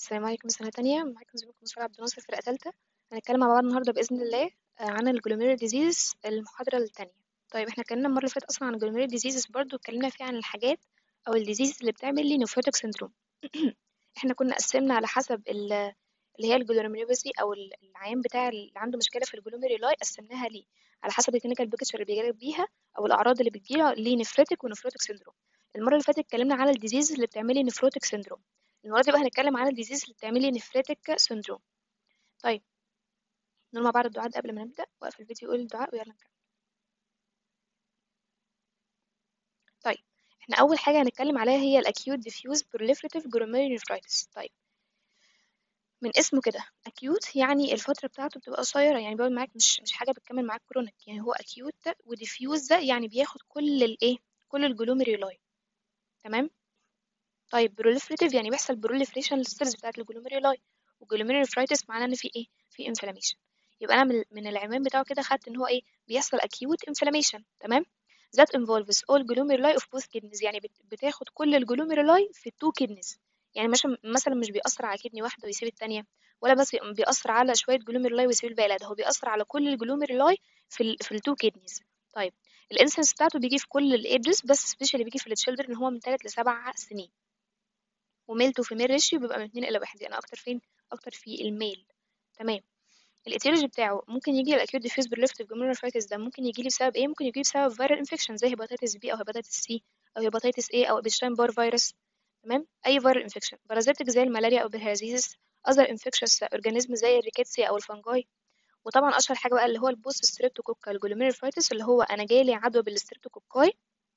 السلام عليكم سنة تانية معاكم زميلكم مصطفى عبد الناصر فرقة تالتة هنتكلم مع بعض النهاردة بإذن الله آه، عن الجلوميرول ديزيز المحاضرة التانية طيب احنا اتكلمنا المرة اللي فاتت أصلا عن الجلوميرول ديزيز برضو اتكلمنا فيها عن الحاجات أو الديزيز اللي بتعمل لي نفروتك سندروم احنا كنا قسمنا على حسب ال- اللي هي الجلوميرولوباثي أو ال- العيان بتاع اللي عنده مشكلة في الجلوميرولاي قسمناها ليه على حسب الكلينيكال بيكتشر اللي بيجيلك بيها أو الأعراض اللي بتجيله ليه نفرتك ونفروتك سندروم المرة اللي فاتت اتكلمنا على الديزيز اللي بتعمل لي نفروتك سندروم المرة دي بقى هنتكلم عن الديزيز اللي بتعمل لي نفرتك سندروم طيب نقول مع بعض الدعاء ده قبل ما نبدأ وقف الفيديو قول الدعاء ويلا نكمل طيب احنا أول حاجة هنتكلم عليها هي الأكيوت ديفيوز بروليفريتيف جلوميرولونيفرايتس طيب من اسمه كده أكيوت يعني الفترة بتاعته بتبقى قصيرة يعني بيقعد معاك مش مش حاجة بتكمل معاك كرونيك يعني هو أكيوت وديفيوز ده يعني بياخد كل الإيه كل الجلوميرولاي تمام طيب بروليفريتيف يعني بيحصل بروليفريشن للسيلز بتاعت الجلوميرولاي والجلوميرولونيفرايتس معناه إن في إيه في انفلاميشن يبقى أنا من من العنوان بتاعه كده خدت إن هو إيه بيحصل acute inflammation تمام that involves all glomeruli of both kidneys يعني بت- بتاخد كل الجلوميرولاي في التو كيدنيز يعني مش مثلا مش بيأثر على كدني واحدة ويسيب التانية ولا بس بيأثر على شوية جلوميرولاي ويسيب الباقي لا ده هو بيأثر على كل الجلوميرولاي في ال في التو كيدنيز طيب الانسنس بتاعته بيجي في كل الايدجز بس سبيشالي بيجي في التشيلدرن هو من 3 ل 7 سنين وميل تو فيميل ريشيو بيبقى من 2 الى 1 يعني اكتر فين اكتر في الميل تمام الاتيولوجي بتاعه ممكن يجي الاكيوت ديفيوز برليفتيف جلوميرولوفايتس ده ممكن يجي لي بسبب ايه ممكن يجي لي بسبب فيرال انفكشن زي هيباتيتس بي او هيباتيتس سي او هيباتيتس اي او ابشتاين بار فيروس تمام اي فيرال انفكشن بارازيتك زي الملاريا او بالهيرزيزس اذر انفكشوس اورجانيزم زي الريكيتسيا او الفنجاي وطبعا اشهر حاجه بقى اللي هو البوست ستريبتوكوكال جلوميرولوفايتس اللي هو انا جاي لي عدوى بالستريبتوكوكاي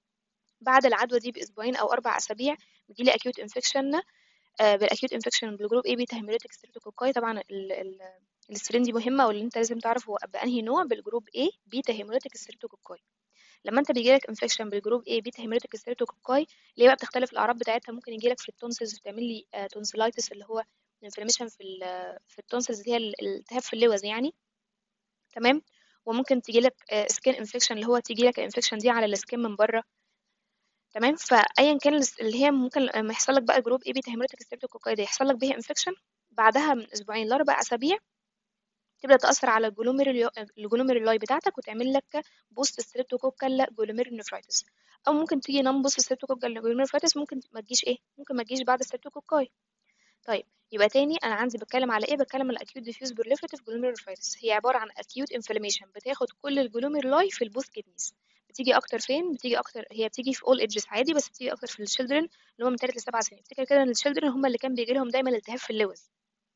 بعد العدوى دي باسبوعين او اربع اسابيع بيجي لي اكيوت انفكشن بالاكيوت انفكشن بالجروب اي بيتا هيموليتيك ستريبتوكوكاي طبعا ال ال السترين دي مهمه واللي انت لازم تعرف هو بانهي نوع بالجروب A بيتا هيموليتيك ستريبتوكوكاي لما انت بيجيلك انفكشن بالجروب A بيتا هيموليتيك ستريبتوكوكاي ليه بقى بتختلف الاعراض بتاعتها ممكن يجيلك في التونسلز بتعمل لي تونسلايتس اللي هو انفلاميشن في ال في التونسلز اللي هي ال- الالتهاب في اللوز يعني تمام وممكن تجيلك سكين انفكشن اللي هو تجيلك الانفكشن دي على السكين من بره تمام فايا كان الس- اللي هي ممكن لما يحصل لك بقى جروب اي بيتا هيموليتيك ستريبتوكوكاي ده يحصل لك بيها انفكشن بعدها من اسبوعين لاربع اسابيع تبدا تاثر على الجلوميرولي الجلوميرولاي بتاعتك وتعمل لك بوست ستريبتوكوكال جلوميرولونيفرايتس او ممكن تيجي نون بوست ستريبتوكوكال جلوميرولونيفرايتس ممكن ما تجيش ايه ممكن ما تجيش بعد ستريبتوكوكاي طيب يبقى تاني انا عندي بتكلم على ايه بتكلم على الاكيوت ديفيوز بروليفريتيف جلوميرولونيفرايتس هي عباره عن اكيوت انفلاميشن بتاخد كل الجلوميرولاي في البوث كيدنيز بتيجي اكتر فين بتيجي اكتر هي بتيجي في اول ايدجز عادي بس بتيجي اكتر في الشيلدرن اللي هم من 3 ل 7 سنين افتكر كده ان الشيلدرن هم اللي كان بيجي لهم دايما التهاب في اللوز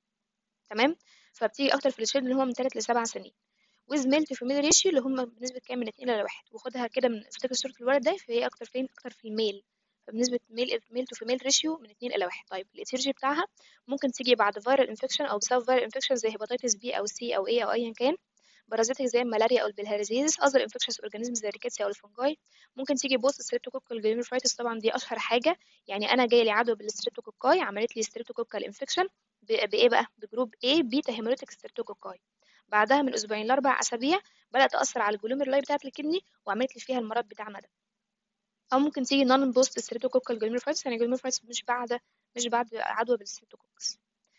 تمام فبتيجي اكتر في الشيلدرن اللي هم من 3 ل 7 سنين ويز ميل تو فيميل ريشيو اللي هم بنسبه كام من 2 ل 1 وخدها كده من افتكر صوره الولد ده فهي اكتر فين اكتر في الميل فبنسبه ميل ميل تو فيميل ريشيو من 2 الى 1 طيب الاتيولوجي بتاعها ممكن تيجي بعد فيرال انفكشن او بسبب فيرال انفكشن زي هيباتيتس بي او سي او اي او ايا كان بارازيتك زي الملاريا او البلهارزيزس اذر انفكشنز اورجانيزم زي الريكيتسيا او الفنجاي ممكن تيجي بوست ستريبتوكوكال جلوميرفرايتس طبعا دي اشهر حاجه يعني انا جاي لي عدوى بالستريبتوكوكاي عملت لي ستريبتوكوكال انفكشن بايه بقى بجروب A بيتا هيموليتيك ستريبتوكوكاي بعدها من اسبوعين لاربع اسابيع بدات تاثر على الجلوميرولاي بتاعه الكدني وعملت لي فيها المرض بتاعنا ده او ممكن تيجي نون بوست ستريبتوكوكال جلوميرفرايتس يعني جلوميرفرايتس مش بعد مش بعد عدوى بالستريبتوكوكس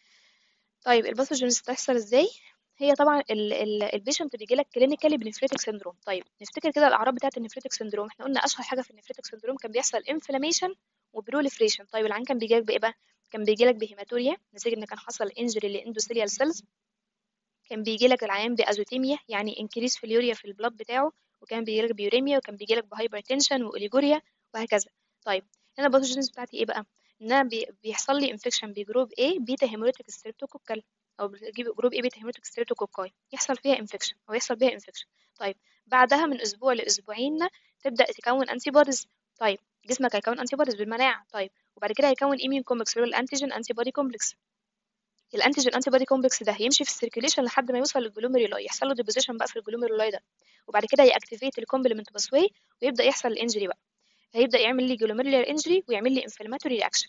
طيب الباثوجينز بتحصل ازاي هي طبعا البيشنت بيجي لك كلينيكالي بنفريتك سندروم طيب نفتكر كده الاعراض بتاعه النفريتك سندروم احنا قلنا اشهر حاجه في النفريتك سندروم كان بيحصل انفلاميشن وبروليفريشن طيب العين كان بيجي لك بايه بقى كان بيجي لك بهيماتوريا نتيجه ان كان حصل انجري لاندوثيليال سيلز كان بيجي لك العيان بازوتيميا يعني انكريس في اليوريا في البلاد بتاعه وكان بيجي لك بيوريميا وكان بيجي لك بهايبرتنشن واوليجوريا وهكذا طيب هنا الباثوجينز بتاعتي ايه بقى ان انا بي بيحصل لي انفكشن بجروب A بيتا هيموليتيك ستريبتوكوكال او بتجيب جروب A بيتا هيموليتيك ستريبتوكوكاي يحصل فيها انفكشن او يحصل بيها انفكشن طيب بعدها من اسبوع لاسبوعين تبدا تكون انتي بوديز طيب جسمك هيكون انتي بوديز بالمناعه طيب وبعد كده هيكون ايميون كومبلكس اللي هو الانتيجين انتي بودي كومبلكس الانتيجين انتي بودي كومبلكس ده هيمشي في السيركيليشن لحد ما يوصل للجلوميرولاي يحصل له ديبوزيشن بقى في الجلوميرولاي ده وبعد كده ياكتيفيت الكومبلمنت باسواي ويبدا يحصل الانجري بقى هيبدا يعمل لي جلوميرولار انجري ويعمل لي انفلاماتوري رياكشن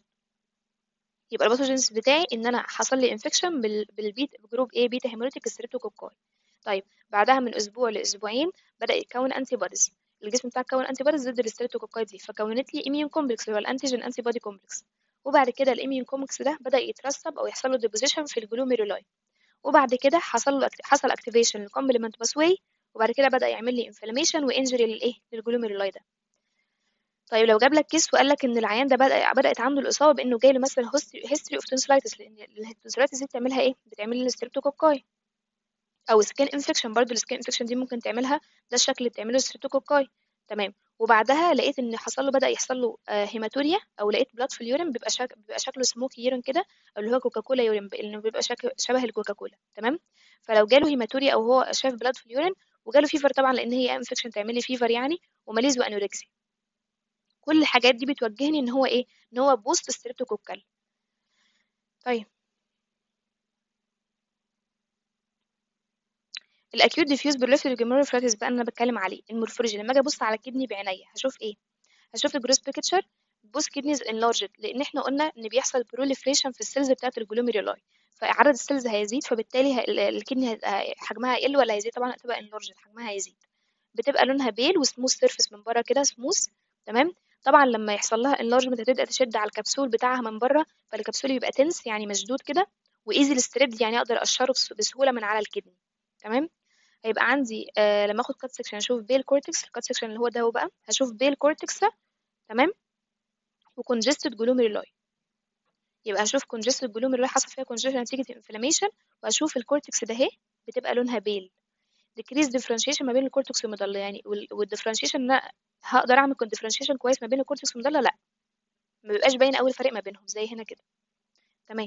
يبقى الباثوجينز بتاعي ان انا حصل لي انفكشن بالبيت بجروب A بيتا هيموليتيك ستريبتوكوكاي طيب بعدها من اسبوع لاسبوعين بدا يتكون انتي بوديز الجسم بتاعك كون انتي بوديز ضد الستريبتوكوكاي دي فكونت لي ايميون كومبلكس اللي هو الانتيجين انتي بودي كومبلكس وبعد كده الاميون كومبلكس ده بدا يترسب او يحصل له ديبوزيشن في الجلوميرولاي وبعد كده حصل له حصل اكتيفيشن للكومبلمنت باسواي وبعد كده بدا يعمل لي انفلاميشن وانجري للايه للجلوميرولاي ده طيب لو جاب لك كيس وقال لك ان العيان ده بدا بدات عنده الاصابه بانه جاي له مثلا هيستوري اوف تونسلايتس لان التونسلايتس دي بتعملها ايه بتعمل لي ستريبتوكوكاي او سكين انفكشن برضو السكين انفكشن دي ممكن تعملها ده الشكل اللي بتعمله الستريبتوكوكاي تمام وبعدها لقيت ان حصل له بدا يحصل له هيماتوريا او لقيت بلاد في اليورين بيبقى شك... بيبقى شكله سموكي يورين كده اللي هو كوكاكولا يورين اللي بيبقى شك... شبه الكوكاكولا تمام فلو جاله هيماتوريا او هو شاف بلاد في اليورين وجاله فيفر طبعا لان هي انفكشن تعمل لي فيفر يعني وماليز وانوركسيا كل الحاجات دي بتوجهني ان هو ايه ان هو بوست ستريبتوكوكال طيب الاكيوت ديفيوز بروليفريتيف جلوميرولوفلايتس بقى انا بتكلم عليه المورفولوجي لما اجي ابص على الكدني بعينيا هشوف ايه هشوف الجروس بيكتشر بوست كدنيز انلارجد لان احنا قلنا ان بيحصل بروليفريشن في السيلز بتاعه الجلوميرولاي فعدد السيلز هيزيد فبالتالي الكدني حجمها هيقل ولا هيزيد طبعا هتبقى انلارجد حجمها هيزيد بتبقى لونها بيل وسموث سيرفيس من بره كده سموث تمام طبعا لما يحصل لها انلارجمنت هتبدا تشد على الكبسول بتاعها من بره فالكبسول يبقى تنس يعني مشدود كده وايزي ستريبد يعني اقدر اقشره بسهوله من على الكدني تمام هيبقى عندي آه لما اخد كات سكشن اشوف بيل كورتكس الكات سكشن اللي هو ده هو بقى هشوف بيل كورتكس تمام وكونجستد جلوميرولاي يبقى هشوف كونجستد جلوميرولاي حصل فيها كونجستد نتيجه انفلاميشن واشوف الكورتكس ده اهي بتبقى لونها بيل decrease differentiation ما بين الكورتكس والمضله يعني والديفرنشيشن ان انا هقدر اعمل ديفرنشيشن كويس ما بين الكورتكس والمضله لا ما بيبقاش باين قوي الفرق ما بينهم زي هنا كده تمام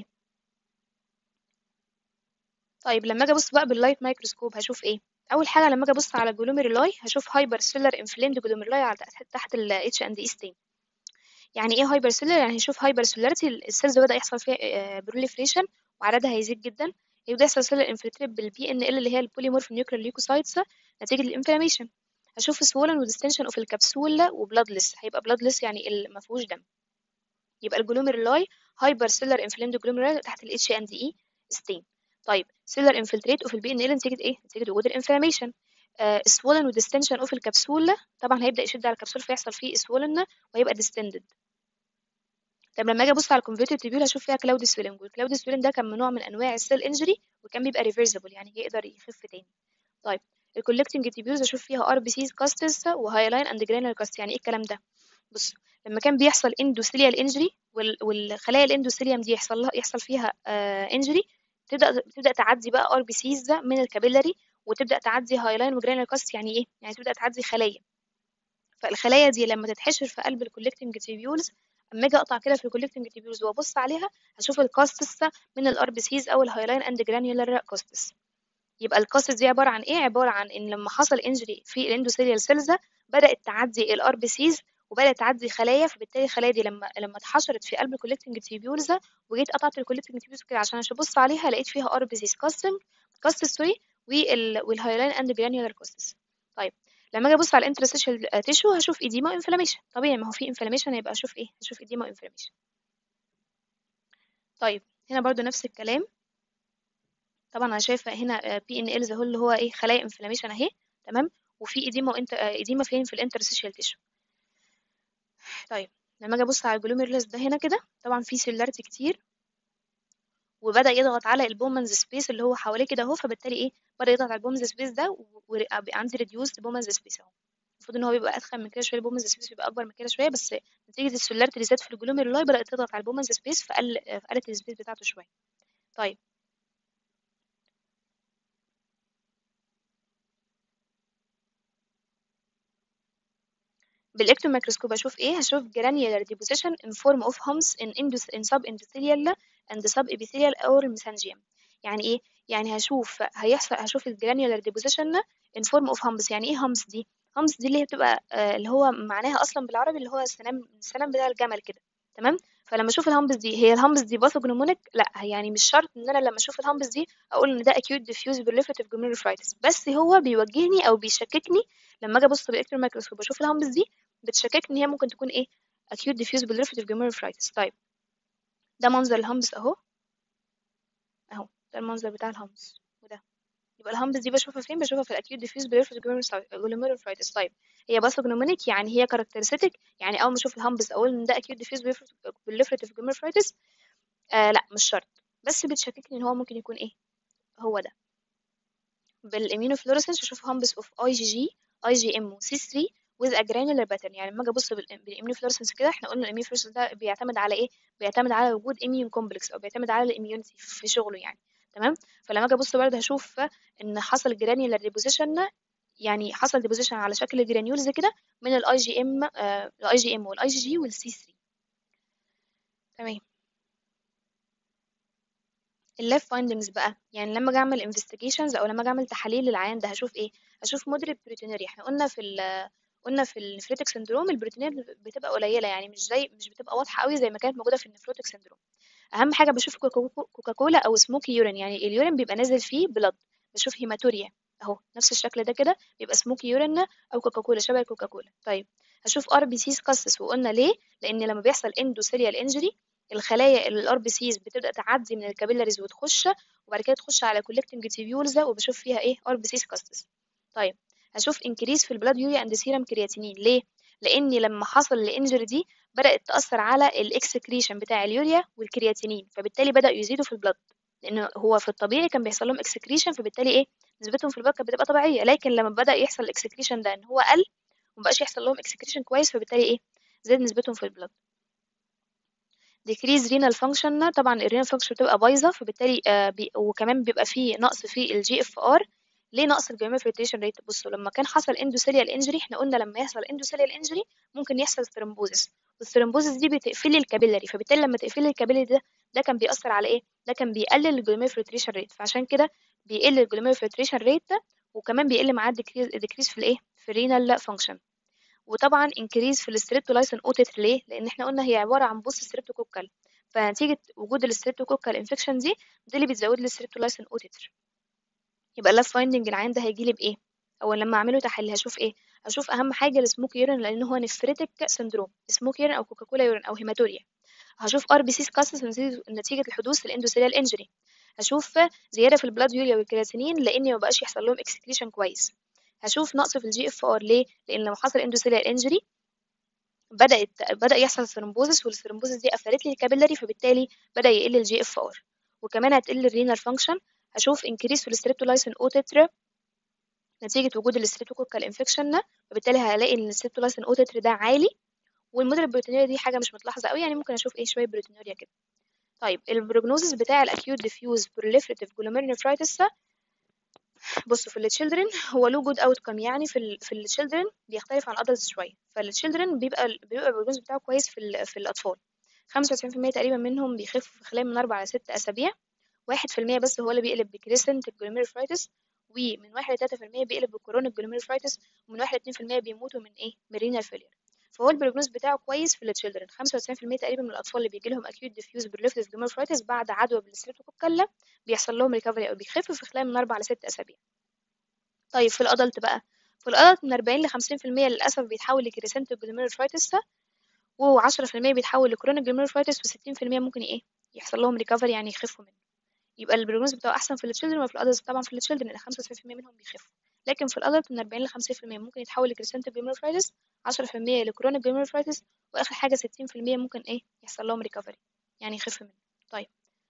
طيب لما اجي ابص بقى باللايت مايكروسكوب هشوف ايه اول حاجه لما اجي ابص على جلوميرولاي هشوف هايبر سيلر انفليمد جلوميرولاي على تحت ال اتش اند اي ستين يعني ايه هايبر سيلر يعني هشوف هايبر سيلرتي السيلز بدا يحصل فيها بروليفريشن وعددها هيزيد جدا يبدا يحصل سيلر انفلتريت بالبي ان ال اللي هي البوليمورف نيوكلير ليوكوسايتس نتيجه الانفلاميشن هشوف سوولن وديستنشن اوف الكبسول وبلادلس هيبقى بلادلس يعني اللي ما فيهوش دم يبقى الجلوميرولاي هايبر سيلر انفليمد جلوميرولاي تحت الاتش اند اي ستين طيب سيلر انفلتريت اوف البي ان ال نتيجه ايه نتيجه وجود الانفلاميشن سوولن وديستنشن اوف الكبسول طبعا هيبدا يشد على الكبسول فيحصل فيه سوولن وهيبقى ديستندد طب لما اجي ابص على الكونفيرتد تيبيول هشوف فيها كلاود سويلنج والكلاود سويلنج ده كان من نوع من انواع السيل انجري وكان بيبقى ريفرسبل يعني يقدر يخف تاني طيب الكولكتنج تيبيولز اشوف فيها ار بي سيز كاستس وهايلاين اند جرانيولار كاست يعني ايه الكلام ده بص لما كان بيحصل اندوثيليال انجري والخلايا الاندوثيليوم دي يحصل لها يحصل فيها انجري تبدا تبدا تعدي بقى ار بي سيز من الكابيلاري وتبدا تعدي هايلاين وجرانيولار كاست يعني ايه يعني تبدا تعدي خلايا فالخلايا دي لما تتحشر في قلب الكولكتنج تيبيولز اما اجي اقطع كده في الكولكتنج تيبيولز وابص عليها هشوف الكاستس من الار بي سيز او الهايلاين اند جرانيولار كاستس يبقى الكاستس دي عباره عن ايه عباره عن ان لما حصل انجري في الاندوثيليال سيلز بدات تعدي الار بي سيز وبدات تعدي خلايا فبالتالي الخلايا دي لما لما اتحشرت في قلب الكولكتنج تيبيولز وجيت قطعت الكولكتنج تيبيولز كده عشان ابص عليها لقيت فيها ار بي سيز كاستنج كاستس سوري والهايلاين اند جرانيولار كاستس طيب لما اجي ابص على الانترستيشال تيشو هشوف ايديما وانفلاميشن طبيعي ما هو في انفلاميشن يبقى اشوف ايه هشوف ايديما وانفلاميشن طيب هنا برضو نفس الكلام طبعا انا شايفه هنا بي ان ال هو اللي هو ايه خلايا انفلاميشن اهي تمام وفي ايديما وانت ايديما فين في الانترستيشال تيشو طيب لما اجي ابص على الجلوميرولس ده هنا كده طبعا في سيلاريتي كتير وبدا يضغط على البومنز سبيس اللي هو حواليه كده اهو فبالتالي ايه بدا يضغط على البومنز سبيس ده وبقى عندي ريديوست بومنز سبيس اهو المفروض ان هو بيبقى اتخن من كده شويه البومنز سبيس بيبقى اكبر من كده شويه بس نتيجه السيلاريتي اللي زادت في الجلوميرولاي بدات تضغط على البومنز سبيس فقل فقلت السبيس بتاعته شويه طيب بالاكتون ميكروسكوب اشوف ايه هشوف granular deposition in form of humps in indus in subendothelial and subepithelial or mesangium يعني ايه يعني هشوف هيحصل هشوف الجرانيولار ديبوزيشن in form of humps يعني ايه humps دي humps دي اللي هي بتبقى آه اللي هو معناها اصلا بالعربي اللي هو السنام السنام بتاع الجمل كده تمام فلما اشوف الهامبس دي هي الهامبس دي باثوجنومونيك لا يعني مش شرط ان انا لما اشوف الهامبس دي اقول ان ده acute diffuse proliferative glomerulonephritis بس هو بيوجهني او بيشككني لما اجي ابص بالالكترون مايكروسكوب اشوف الهامبس دي بتشككني ان هي ممكن تكون ايه acute diffuse proliferative glomerulonephritis طيب ده منظر الهامبس اهو اهو ده المنظر بتاع الهامبس وده يبقى الهامبس دي بشوفها فين بشوفها في الاكيوت ديفيوز بريفرنس جلوميرولوفرايتس طيب هي باثوجنومونيك يعني هي كاركترستيك يعني اول ما اشوف الهامبس اقول ان ده اكيد ديفيوز بروليفريتيف جلوميرفرايتس آه لا مش شرط بس بتشككني ان هو ممكن يكون ايه هو ده بالاميونوفلوريسنس بشوف هامبس اوف اي جي جي اي جي ام وسي 3 with a granular pattern يعني لما اجي ابص بالاميونوفلوريسنس كده احنا قلنا الاميونوفلوريسنس ده بيعتمد على ايه بيعتمد على وجود اميون كومبلكس او بيعتمد على الاميونيتي في شغله يعني تمام فلما اجي ابص برضه هشوف ان حصل جرانيولار ديبوزيشن يعني حصل ديبوزيشن على شكل جرانيولز كده من الاي جي ام الاي جي ام والاي جي جي والسي 3 تمام اللاب فايندنجز بقى يعني لما اجي اعمل انفستيجيشنز او لما اجي اعمل تحاليل للعيان ده هشوف ايه هشوف مودريت بروتينوريا احنا قلنا في ال قلنا في النفريتك سندروم البروتينات بتبقى قليله يعني مش زي مش بتبقى واضحه قوي زي ما كانت موجوده في النفروتك سندروم اهم حاجه بشوف كوكاكولا او سموكي يورين يعني اليورين بيبقى نازل فيه بلد بشوف هيماتوريا اهو نفس الشكل ده كده بيبقى سموكي يورين او كوكاكولا شبه الكوكاكولا طيب هشوف ار بي سيز قصص وقلنا ليه لان لما بيحصل اندوثيليال انجري الخلايا الار بي سيز بتبدا تعدي من الكابيلاريز وتخش وبعد كده تخش على كولكتنج تيبيولز وبشوف فيها ايه ار بي سيز قصص طيب هشوف انكريس في البلاد يوريا اند سيرم كرياتينين ليه لان لما حصل الانجري دي بدات تاثر على الاكسكريشن بتاع اليوريا والكرياتينين فبالتالي بدا يزيدوا في البلاد لان هو في الطبيعي كان بيحصل لهم اكسكريشن فبالتالي ايه نسبتهم في البلاد كانت بتبقى طبيعيه لكن لما بدا يحصل الاكسكريشن ده ان هو قل ومبقاش يحصل لهم اكسكريشن كويس فبالتالي ايه زاد نسبتهم في البلاد decrease renal function طبعا الرينال فانكشن بتبقى بايظه فبالتالي آه بي وكمان بيبقى فيه نقص في الجي اف ار ليه نقص الجلوميرولار فلتريشن ريت بصوا لما كان حصل اندوثيليال انجري احنا قلنا لما يحصل اندوثيليال انجري ممكن يحصل ثرومبوزس والثرومبوزس دي بتقفل الكابيلاري فبالتالي لما تقفل الكابيلاري ده ده كان بيأثر على ايه ده كان بيقلل الجلوميرولار فلتريشن ريت فعشان كده بيقل الجلوميرولار فلتريشن ريت ده وكمان بيقل معاه ديكريز في الايه في الرينال فانكشن وطبعا انكريز في الستريبتولايسين اوتيت ليه لان احنا قلنا هي عباره عن بوست ستريبتوكوكال فنتيجه وجود الستريبتوكوكال انفكشن دي دي اللي بتزود لي الستريبتولايسين اوتيتر يبقى اللاب فايندنج العين ده هيجي لي بايه او لما اعمله تحليل هشوف ايه هشوف اهم حاجه السموك يورين لان هو نفريتك سندروم سموك يورين او كوكاكولا يورين او هيماتوريا هشوف ار بي سي سكاسس نتيجه الحدوث الاندوثيليال انجري هشوف زياده في البلاد يوريا والكرياتينين لان ما بقاش يحصل لهم اكسكريشن كويس هشوف نقص في الجي اف ار ليه لان لما حصل اندوثيليال انجري بدات بدا يحصل ثرومبوزس والثرومبوزس دي قفلت لي الكابيلاري فبالتالي بدا يقل الجي اف ار وكمان هتقل الرينال فانكشن هشوف انكريس في الستريبتولايسين او تتر نتيجة وجود الستريبتوكوكال انفكشن فبالتالي هلاقي ان الستريبتولايسين او تتر ده عالي والمودريت بروتينوريا دي حاجة مش متلاحظة قوي يعني ممكن اشوف ايه شوية بروتينوريا كده طيب البروجنوزس بتاع الاكيوت ديفيوز بروليفريتيف جلوميرونيفرايتس بصوا في التشيلدرن هو له جود اوت كم يعني في ال في التشيلدرن بيختلف عن الادلتس شويه فالتشيلدرن بيبقى بيبقى البروجنوز بتاعه كويس في ال في الاطفال 95% تقريبا منهم بيخف في خلال من 4 ل 6 اسابيع واحد في المية بس هو اللي بيقلب بكريسنت جلوميرفرايتس ومن واحد لتلاتة في المية بيقلب بكورونيك جلوميرفرايتس ومن واحد لاتنين في المية بيموتوا من ايه من رينال فيلير فهو البروجنوز بتاعه كويس في التشيلدرن خمسة وتسعين في المية تقريبا من الأطفال اللي بيجي لهم أكيوت ديفيوز بروليفريتيف جلوميرفرايتس بعد عدوى بالستريبتوكوكال بيحصل لهم ريكفري أو بيخفوا في خلال من أربع لست أسابيع طيب في الأدلت بقى في الأدلت من أربعين لخمسين في المية للأسف بيتحول لكريسنت جلوميرفرايتس وعشرة في المية بيتحول لكرونيك جلوميرفرايتس وستين في المية ممكن ايه يحصل لهم ريكفري يعني يخفوا منه يبقى البروجنوز بتاعه احسن في التشيلدرن وفي الادلت طبعا في التشيلدرن ال 95% منهم بيخفوا لكن في الادلت من 40 ل 50% ممكن يتحول لكريسنت جلوميرفرايتس 10% لكرونيك جلوميرفرايتس واخر حاجه 60% ممكن ايه يحصل لهم ريكفري يعني يخف منه طيب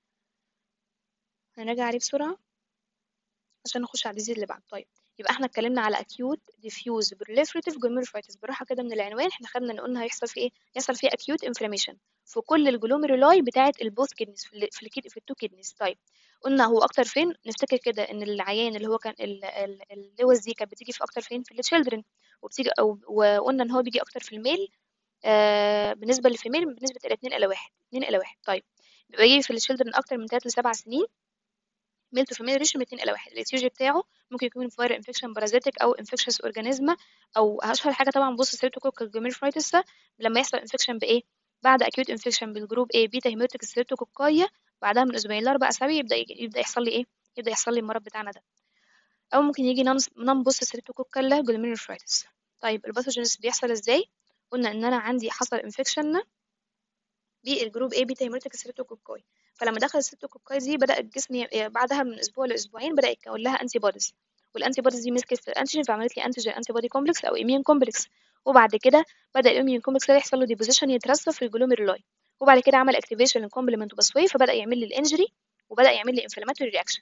هنراجع عليه بسرعه عشان نخش على الديزيز اللي بعد طيب يبقى احنا اتكلمنا على acute diffuse proliferative glomerulitis بالراحه كده من العنوان احنا خدنا ان قلنا هيحصل فيه ايه يحصل فيه acute inflammation في كل الجلوميرولاي بتاعه البوث كيدنيز في ال في, ال في التو كيدنيز طيب قلنا هو اكتر فين نفتكر كده ان العيان اللي هو كان اللوز دي كانت بتيجي في اكتر فين في التشيلدرن وبتيجي او وقلنا ان هو بيجي اكتر في الميل آه بالنسبه للفيميل بنسبه الى 2 الى 1 2 الى 1 طيب بيبقى يجي في التشيلدرن اكتر من 3 ل 7 سنين ميل تو فيميل ريشيو من 2 الى 1 الاتيولوجي بتاعه ممكن يكون فايرال انفكشن بارازيتك او انفكشس اورجانيزم او اشهر حاجه طبعا بص ستريبتوكوكال جلوميرفرايتس لما يحصل انفكشن بايه بعد اكيوت انفكشن بالجروب A بيتا هيموتيك ستريبتوكوكايا بعدها من اسبوعين لاربع اسابيع يبدا يبدا يحصل لي ايه يبدا يحصل لي المرض بتاعنا ده او ممكن يجي نون بوست ستريبتوكوكال جلوميرفرايتس طيب الباثوجينيس بيحصل ازاي قلنا ان انا عندي حصل انفكشن بالجروب A بيتا هيموتيك ستريبتوكوكاي فلما دخل الستريبتوكوكاي دي بدا الجسم بعدها من اسبوع لاسبوعين بدا يتكون لها انتي بوديز والانتي بوديز دي مسكت في الانتيجين فعملت لي انتيجين انتي بودي كومبلكس او اميون كومبلكس وبعد كده بدا الاميون كومبلكس ده يحصل له ديبوزيشن يترسب في الجلوميرولاي وبعد كده عمل اكتيفيشن للكومبلمنت باسواي فبدا يعمل لي الانجري وبدا يعمل لي انفلاماتوري رياكشن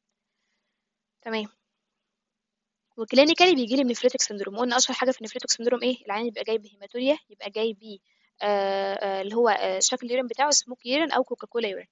تمام وكلينيكالي بيجي لي نفريتك سندروم وقلنا اشهر حاجه في النفريتك سندروم ايه العيان يبقى جاي بهيماتوريا يبقى جاي ب اللي هو آه شكل اليورين بتاعه سموك يورين او كوكاكولا يورين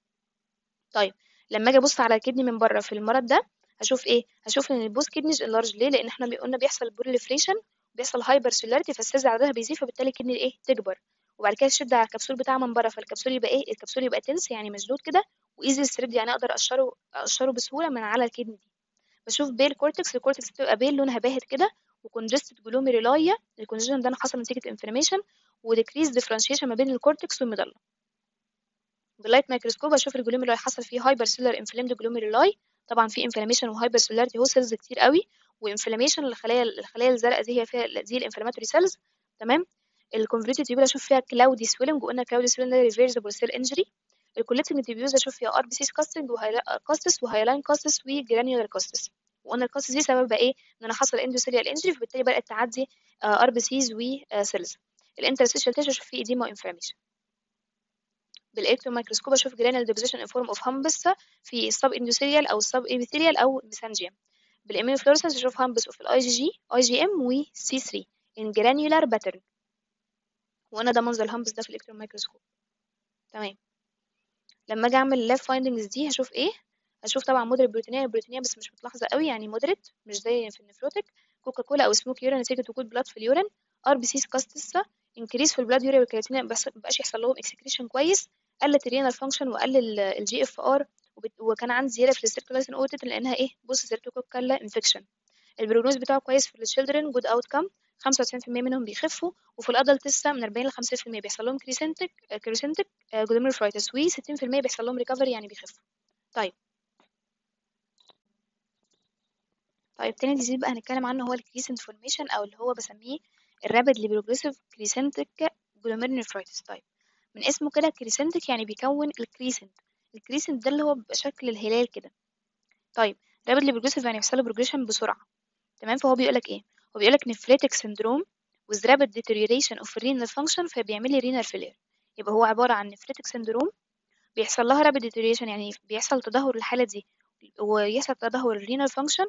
طيب لما اجي ابص على الكدني من بره في المرض ده هشوف ايه هشوف ان البوست كدنيز انلارج ليه لان احنا قلنا بيحصل بروليفريشن بيحصل هايبر سيلولاريتي فالسيلز عددها بيزيد فبالتالي الكدني ايه تكبر وبعد كده تشد على الكبسول بتاعها من بره فالكبسول يبقى ايه الكبسول يبقى تنس يعني مشدود كده وايزي ستريد يعني اقدر اقشره اقشره بسهوله من على الكدني دي بشوف بيل كورتكس الكورتكس بتبقى بيل لونها باهت كده وكونجستد جلوميرولايا الكونجيشن ده حصل نتيجه انفلاميشن وديكريز ديفرنشيشن ما بين الكورتكس والميدالا باللايت مايكروسكوب اشوف الجلوميرولاي حصل فيه هايبر سيلر انفلامد جلوميرولاي طبعا في انفلاميشن وهايبر سيلاريتي هو سيلز كتير قوي وانفلاميشن الخلايا الخلايا الزرقاء دي هي فيها دي الانفلاماتوري سيلز تمام الكونفريتد تيبيول اشوف فيها كلاودي سويلنج وقلنا كلاودي سويلنج ده ريفيرسبل سيل انجري الكوليتنج تيبيوز اشوف فيها ار بي سي كاستنج وكاستس وهايلاين كاستس وجرانيولار كاستس وقلنا الكاستس دي سببها ايه ان انا حصل اندوثيليال انجري فبالتالي بدات تعدي ار بي سيز وسيلز الانترستيشال تيشو اشوف فيه ايديما انفلاميشن بالالكترون مايكروسكوب اشوف جرانيال ديبوزيشن ان فورم اوف همبس في السب اندوثيليال او السب ايبيثيليال او ميسانجيوم بالاميون فلورسنس اشوف همبس اوف الاي جي جي اي جي ام و سي 3 ان جرانيولار باترن وانا ده منظر الهمبس ده في الالكترون مايكروسكوب تمام لما اجي اعمل اللاب فايندنجز دي هشوف ايه هشوف طبعا مودريت بروتينيه بروتينيه بس مش متلاحظه قوي يعني مودريت مش زي في النفروتك كوكا كولا او سموك يورين نتيجه وجود بلاد في اليورين ار بي سيز كاستسا انكريس في البلاد يوريا والكرياتين مبقاش يحصل لهم اكسكريشن كويس قلت الرينال فانكشن وقل الجي اف ار وكان عندي زياده في السيركولايزن اوتيت لانها ايه بص سيرتوكوكالا انفكشن البروجنوز بتاعه كويس في الشيلدرن جود اوت كام 95% منهم بيخفوا وفي الادلت لسه من 40 ل 50% بيحصل لهم كريسنتك كريسنتك جلوميروفرايتس و60% بيحصل لهم ريكفري يعني بيخفوا طيب طيب تاني ديزيز بقى هنتكلم عنه هو الكريسنت فورميشن او اللي هو بسميه الرابيدلي بروجريسيف كريسنتك جلوميرونيفرايتس طيب من اسمه كده كريسنتك يعني بيكون الكريسنت الكريسنت ده اللي هو بيبقى شكل الهلال كده طيب رابيدلي بروجريسيف يعني بيحصل له بروجريشن بسرعه تمام فهو بيقول لك ايه هو بيقول لك نفريتك سندروم with rapid deterioration of renal function فبيعمل لي renal failure يبقى هو عباره عن نفريتك سندروم بيحصل لها rapid deterioration يعني بيحصل تدهور الحاله دي ويحصل تدهور الرينال فانكشن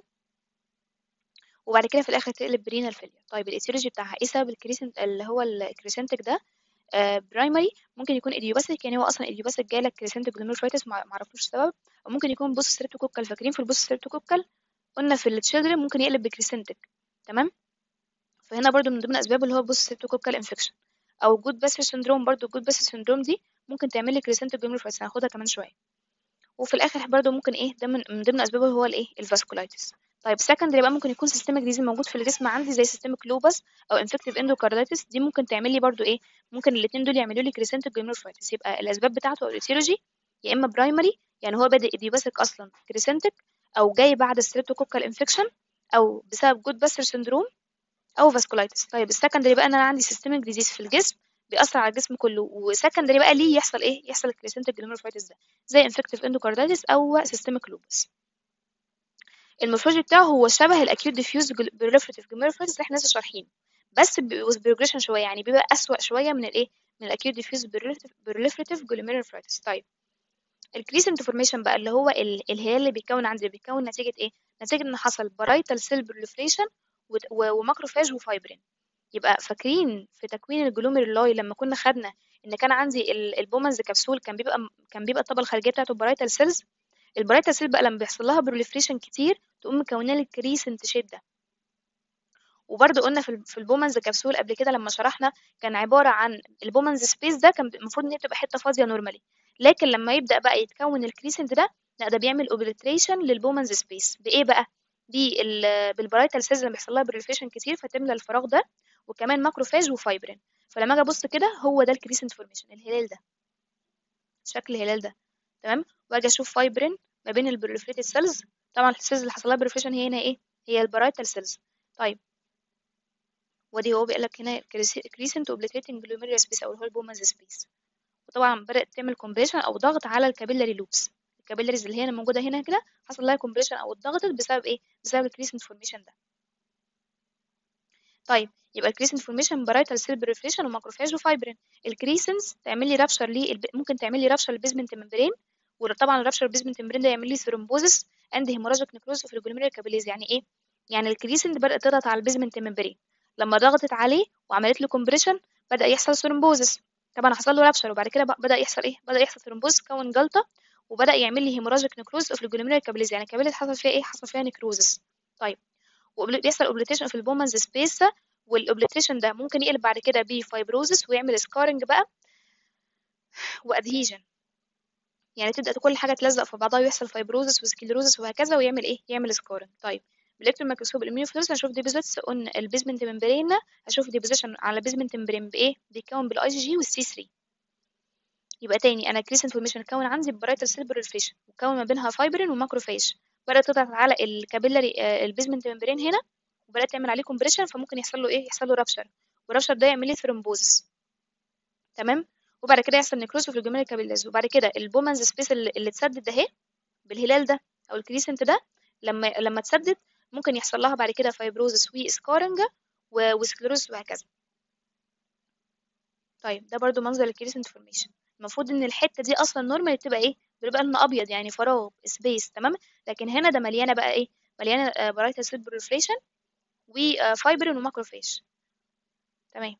وبعد كده في الاخر تقلب برينال فيلير طيب الايتيولوجي بتاعها ايه سبب الكريسنت اللي هو الكريسنتك ده برايمري ممكن يكون ايديوباثيك يعني هو اصلا ايديوباثيك جالك كريسنتك جلوميرولايتس ما عرفوش السبب او ممكن يكون بوست ستريبتوكوكال فاكرين في البوست ستريبتوكوكال قلنا في التشيلدرن ممكن يقلب بكريسنتك تمام فهنا برضو من ضمن اسبابه اللي هو بوست ستريبتوكوكال انفكشن او جود باسر سندروم برضو جود باسر سندروم دي ممكن تعمل لي كريسنتك جلوميرولايتس هناخدها كمان شويه وفي الاخر برضو ممكن ايه ده من, من ضمن اسبابه هو الايه الفاسكولايتس طيب سكندري بقى ممكن يكون سيستمك ديزيز موجود في الجسم عندي زي سيستمك لوبس او انفكتيف اندوكاردايتس دي ممكن تعمل لي برضو ايه ممكن الاثنين دول يعملوا لي كريسنتك جلوميرولايتس يبقى الاسباب بتاعته او الايتيولوجي يا اما برايمري يعني هو بادئ ايديوباثيك اصلا كريسنتك او جاي بعد الستريبتوكوكال انفكشن او بسبب جود باستر سندروم او فاسكولايتس طيب السكندري بقى ان انا عندي سيستمك ديزيز في الجسم بيأثر على الجسم كله وسكندري بقى ليه يحصل ايه يحصل الكريسنتك جلوميرولايتس ده زي انفكتيف اندوكاردايتس او سيستمك لوبس المورفولوجي بتاعه هو شبه الاكيوت ديفيوز بروليفريتيف جلوميرولايتس اللي احنا لسه شارحينه بس بروجريشن شويه يعني بيبقى اسوأ شويه من الايه من الاكيوت ديفيوز بروليفريتيف جلوميرولايتس طيب الكريسنت فورميشن بقى اللي هو الهلال اللي بيتكون عندي بيتكون نتيجه ايه نتيجه ان حصل بارايتال سيل بروليفريشن وماكروفاج وفايبرين يبقى فاكرين في تكوين الجلوميرولاي لما كنا خدنا ان كان عندي البومنز كبسول كان بيبقى كان بيبقى الطبقه الخارجيه بتاعته بارايتال سيلز البرايتال سيل بقى لما بيحصل لها بروليفريشن كتير تقوم مكونه لي الكريسنت شيب ده وبرده قلنا في البومنز كبسول قبل كده لما شرحنا كان عباره عن البومنز سبيس ده كان المفروض ان هي تبقى حته فاضيه نورمالي لكن لما يبدا بقى يتكون الكريسنت ده لا ده بيعمل اوبليتريشن للبومنز سبيس بايه بقى بالبرايتال سيلز اللي بيحصل لها بروليفريشن كتير فتملى الفراغ ده وكمان ماكروفاج وفايبرين فلما اجي ابص كده هو ده الكريسنت فورميشن الهلال ده شكل الهلال ده تمام واجي اشوف فايبرين ما بين البروليفريتد سيلز طبعا السيلز اللي حصل لها بروليفريشن هي هنا ايه هي البرايتال سيلز طيب ودي هو بيقول لك هنا كريسنت اوبليتريتنج جلوميريا سبيس او اللي هو البومز سبيس وطبعا بدات تعمل كومبريشن او ضغط على الكابيلاري لوبس الكابيلاريز اللي هي موجوده هنا كده حصل لها كومبريشن او اتضغطت بسبب ايه بسبب الكريسنت فورميشن ده طيب يبقى الكريسنت فورميشن برايتال سيل بريفريشن وماكروفاج وفايبرين الكريسنس تعمل لي رابشر ليه الب... ممكن تعمل لي رابشر للبيزمنت ممبرين وطبعا الرابشر البيزمنت ممبرين ده يعمل لي ثرومبوزس اند هيموراجيك نكروز في الجلوميرال كابيليز يعني ايه يعني الكريسنت بدات تضغط على البيزمنت ممبرين لما ضغطت عليه وعملت له كومبريشن بدا يحصل ثرومبوزس طبعا حصل له رابشر وبعد كده بدا يحصل ايه بدا يحصل ثرومبوز كون جلطه وبدا يعمل لي هيموراجيك نكروز في الجلوميرال كابيليز يعني الكابيليز حصل فيها ايه حصل فيها نكروزس طيب وبيحصل اوبليتيشن في البومنز سبيس والاوبليتريشن ده ممكن يقلب بعد كده بفايبروزس ويعمل سكارنج بقى وادهيجن يعني تبدا كل حاجه تلزق في بعضها ويحصل فايبروزس وسكليروزس وهكذا ويعمل ايه يعمل سكارنج طيب بالالكترون ميكروسكوب الاميونوفلورس هنشوف ديبوزيتس قلنا البيزمنت ممبرين هشوف ديبوزيشن على بيزمنت ممبرين بايه بيتكون بالاي جي جي والسي 3 يبقى تاني انا كريسنت فورميشن اتكون عندي برايتال سيل بريفريشن وكون ما بينها فايبرين وماكروفاج بدات تضغط على الكابيلاري البيزمنت ممبرين هنا وبدات تعمل عليه كومبريشن فممكن يحصل له ايه يحصل له رابشر والرابشر ده يعمل لي ثرومبوزس تمام وبعد كده يحصل نكروز في الجمال كابيلاز وبعد كده البومنز سبيس اللي, اللي اتسدد ده اهي بالهلال ده او الكريسنت ده لما لما تسدد ممكن يحصل لها بعد كده فايبروزس وسكارنج وسكلروز وهكذا طيب ده برضو منظر الكريسنت فورميشن المفروض ان الحته دي اصلا نورمال بتبقى ايه بيبقى لنا ابيض يعني فراغ سبيس تمام لكن هنا ده مليانه بقى ايه مليانه برايتال سيل بريفريشن وفايبرين وماكروفاج تمام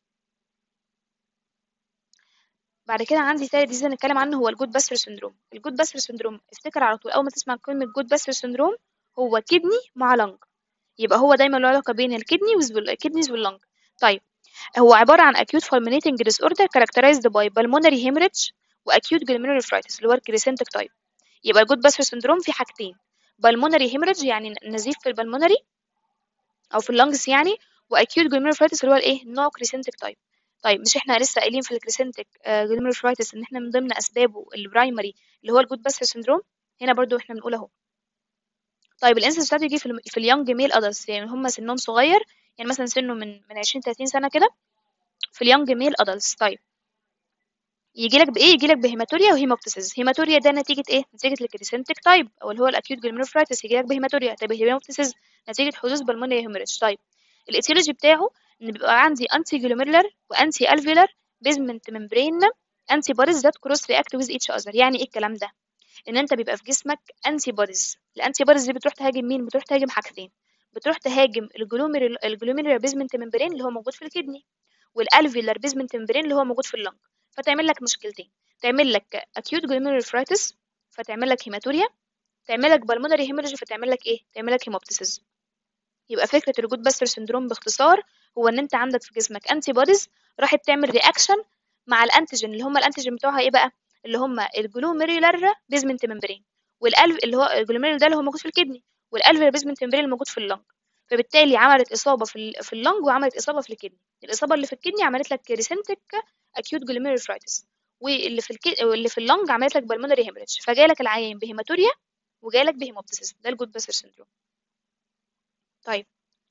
بعد كده عندي تالت ديزاين نتكلم عنه هو الجود باستر سندروم الجود باستر سندروم افتكر على طول اول ما تسمع كلمه جود باستر سندروم هو كدني مع لنج يبقى هو دايما له علاقه بين الكدني والكدنيز واللنج طيب هو عباره عن acute fulminating disorder characterized by pulmonary hemorrhage واكيوت glomerulonephritis اللي هو الكريسنتك تايب يبقى الجود باستر سندروم في حاجتين pulmonary hemorrhage يعني نزيف في البلمونري او في اللنجز يعني واكيوت glomerulonephritis اللي هو الايه نوع كريسنتك تايب طيب مش احنا لسه قايلين في الكريسنتك glomerulonephritis ان احنا من ضمن اسبابه البرايمري اللي هو الجود باستر سندروم هنا برضو احنا بنقول اهو طيب الانسنس بتاعته يجي في, ال في اليونج ميل ادلتس يعني هم سنهم صغير يعني مثلا سنه من من 20 30 سنه كده في اليونج ميل ادلتس طيب يجي لك بايه يجي لك بهيماتوريا وهيموبتسيس هيماتوريا ده نتيجه ايه نتيجه الكريسنتك تايب او اللي هو الاكيوت جلوميروفرايتس يجي لك بهيماتوريا طيب الهيموبتسيس نتيجه حدوث بالمونري هيموريدج طيب الايتيولوجي بتاعه ان بيبقى عندي انتي جلوميرولار وانتي الفيولار بيزمنت ممبرين انتي بوديز ذات كروس رياكت ويز ايتش اذر يعني ايه الكلام ده ان انت بيبقى في جسمك انتي بوديز الانتي بوديز دي بتروح تهاجم مين بتروح تهاجم حاجتين بتروح تهاجم الجلوميرولار الجلوميرولار بيزمنت ممبرين اللي هو موجود في الكدني والالفيولار بيزمنت ممبرين اللي هو موجود في اللنج فتعمل لك مشكلتين تعمل لك acute glomerulonephritis فتعمل لك هيماتوريا تعمل لك بالمونري هيموريج فتعمل لك ايه تعمل لك هيموبتسيس يبقى فكره الجود باستر سندروم باختصار هو ان انت عندك في جسمك انتي بوديز راحت تعمل رياكشن مع الانتيجين اللي هم الانتيجين بتوعها ايه بقى اللي هم الجلوميرولار بيزمنت ممبرين والالف اللي هو الجلوميرول ده اللي هو موجود في الكدني والالفيولار بيزمنت ممبرين الموجود في اللنج فبالتالي عملت اصابه في في اللنج وعملت اصابه في الكدني الاصابه اللي في الكدني عملت لك ريسنتك acute glomerulonephritis واللي في الك... واللي في اللنج عملت لك بالمونري هيموريدج فجالك العيان بهيماتوريا وجالك بهيموبتسيس ده الجود باستر سندروم طيب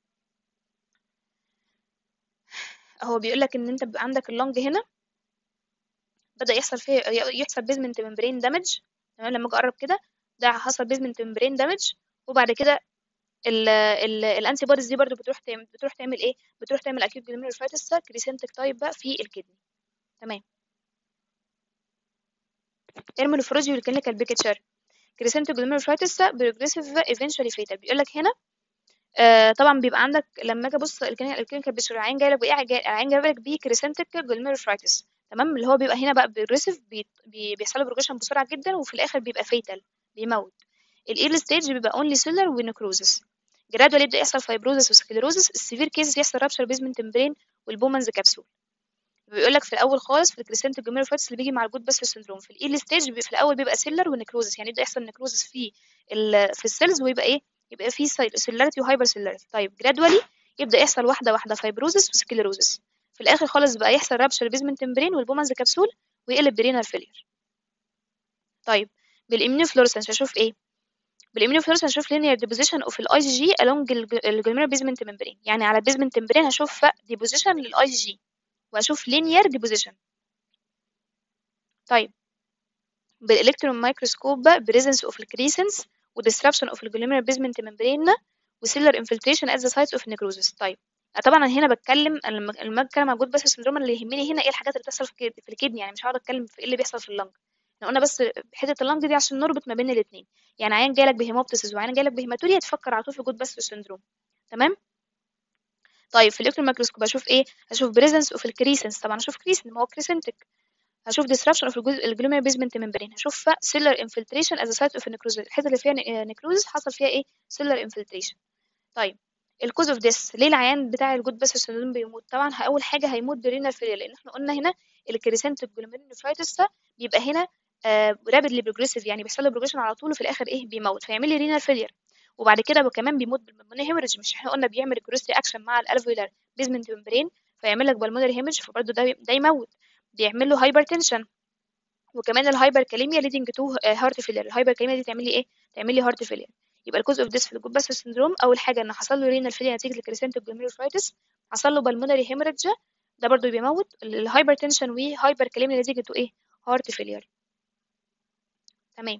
هو بيقول لك ان انت بيبقى عندك اللنج هنا بدا يحصل فيه يحصل بيزمنت ممبرين دامج تمام لما اجي اقرب كده ده حصل بيزمنت ممبرين دامج وبعد كده ال ال الانتي بوديز دي برضو بتروح تعمل بتروح تعمل ايه بتروح تعمل اكيوت جلوميرولوفرايتس كريسنتك تايب بقى في الكدني تمام المونوفروجي والكلينيكال بيكتشر كريسنتك جلوميرولوفرايتس بروجريسيف ايفينشولي فيتال بيقول لك هنا آه طبعا بيبقى عندك لما اجي ابص الكلينيكال بيكتشر العين جاي لك بايه العين جاي لك بيه كريسنتك جلوميرولوفرايتس تمام اللي هو بيبقى هنا بقى بروجريسيف بي بي بيحصل له بروجريشن بسرعه جدا وفي الاخر بيبقى فيتال بيموت الايرلي ستيج بيبقى اونلي سيلر ونكروزس جرادوال يبدا يحصل فايبروزس وسكليروزس السيفير كيسز يحصل رابشر بيزمنت ممبرين والبومنز كبسول بيقول لك في الاول خالص في الكريسنت جلوميرولوفرايتس اللي بيجي مع الجود باستر سندروم في الايرلي ستيج في الاول بيبقى سيلر ونكروزس يعني يبدا يحصل نكروزس في ال في السيلز ويبقى ايه يبقى في سيلاريتي وهايبر سيلاريتي طيب جرادوالي يبدا يحصل واحده واحده فايبروزس وسكليروزس في الاخر خالص بقى يحصل رابشر بيزمنت ممبرين والبومنز كبسول ويقلب برينال فيلير طيب بالاميونوفلورسنس هشوف ايه بالاميونوفلورسنس هشوف linear deposition of الاي جي جي along الجلوميرال بيزمنت ممبرين يعني على البيزمنت ممبرين هشوف deposition للاي جي جي واشوف linear deposition طيب بالالكترون مايكروسكوب بريزنس اوف الكريسنس وديسربشن اوف الجلوميرال بيزمنت ممبرين وسيلر انفلتريشن ات ذا سايتس اوف نيكروزس طيب طبعا انا هنا بتكلم أنا لما لما بتكلم عن جود بس سندروم اللي يهمني هنا ايه الحاجات اللي بتحصل في الكد- في الكدني يعني مش هقعد اتكلم في ايه اللي بيحصل في اللنج احنا قلنا بس حته اللنج دي عشان نربط ما بين الاثنين يعني عيان جالك بهيموبتسيس وعيان جالك بهيماتوريا تفكر على طول في جود بس سندروم تمام طيب في الالكترون مايكروسكوب اشوف ايه اشوف بريزنس اوف الكريسنس طبعا اشوف كريسن ما هو كريسنتك هشوف disruption of الجلومير بيزمنت ممبرين هشوف سيلر انفلتريشن as a site of necrosis الحته اللي فيها نيكروزس حصل فيها ايه سيلر انفلتريشن طيب الكوز اوف ديس ليه العيان بتاع الجود بس سندروم بيموت طبعا ه- اول حاجه هيموت برينال فيلير لان احنا قلنا هنا الكريسنت جلوميرونيفرايتس ده بيبقى هنا رابيدلي بروجريسيف يعني بيحصل له بروجريشن على طول وفي الاخر ايه بيموت فيعمل لي رينال فيلير وبعد كده كمان بيموت بالموني هيموريج مش احنا قلنا بيعمل كروس رياكشن مع الالفيولار بيزمنت ممبرين فيعمل لك بالمونري هيموريج فبرضه ده ده يموت بيعمل له هايبرتنشن وكمان الهايبر كاليميا ليدنج تو هارت فيلير الهايبر كاليميا دي تعمل لي ايه تعمل لي هارت فيلير يبقى الكوز اوف ديس في الجود بس سندروم اول حاجه ان حصل له رينال فيلير نتيجه الكريسنت جلوميرولايتس حصل له بالمونري هيموريدج ده برضو بيموت الهايبر تنشن وهايبر كاليميا نتيجه تو ايه هارت فيلير تمام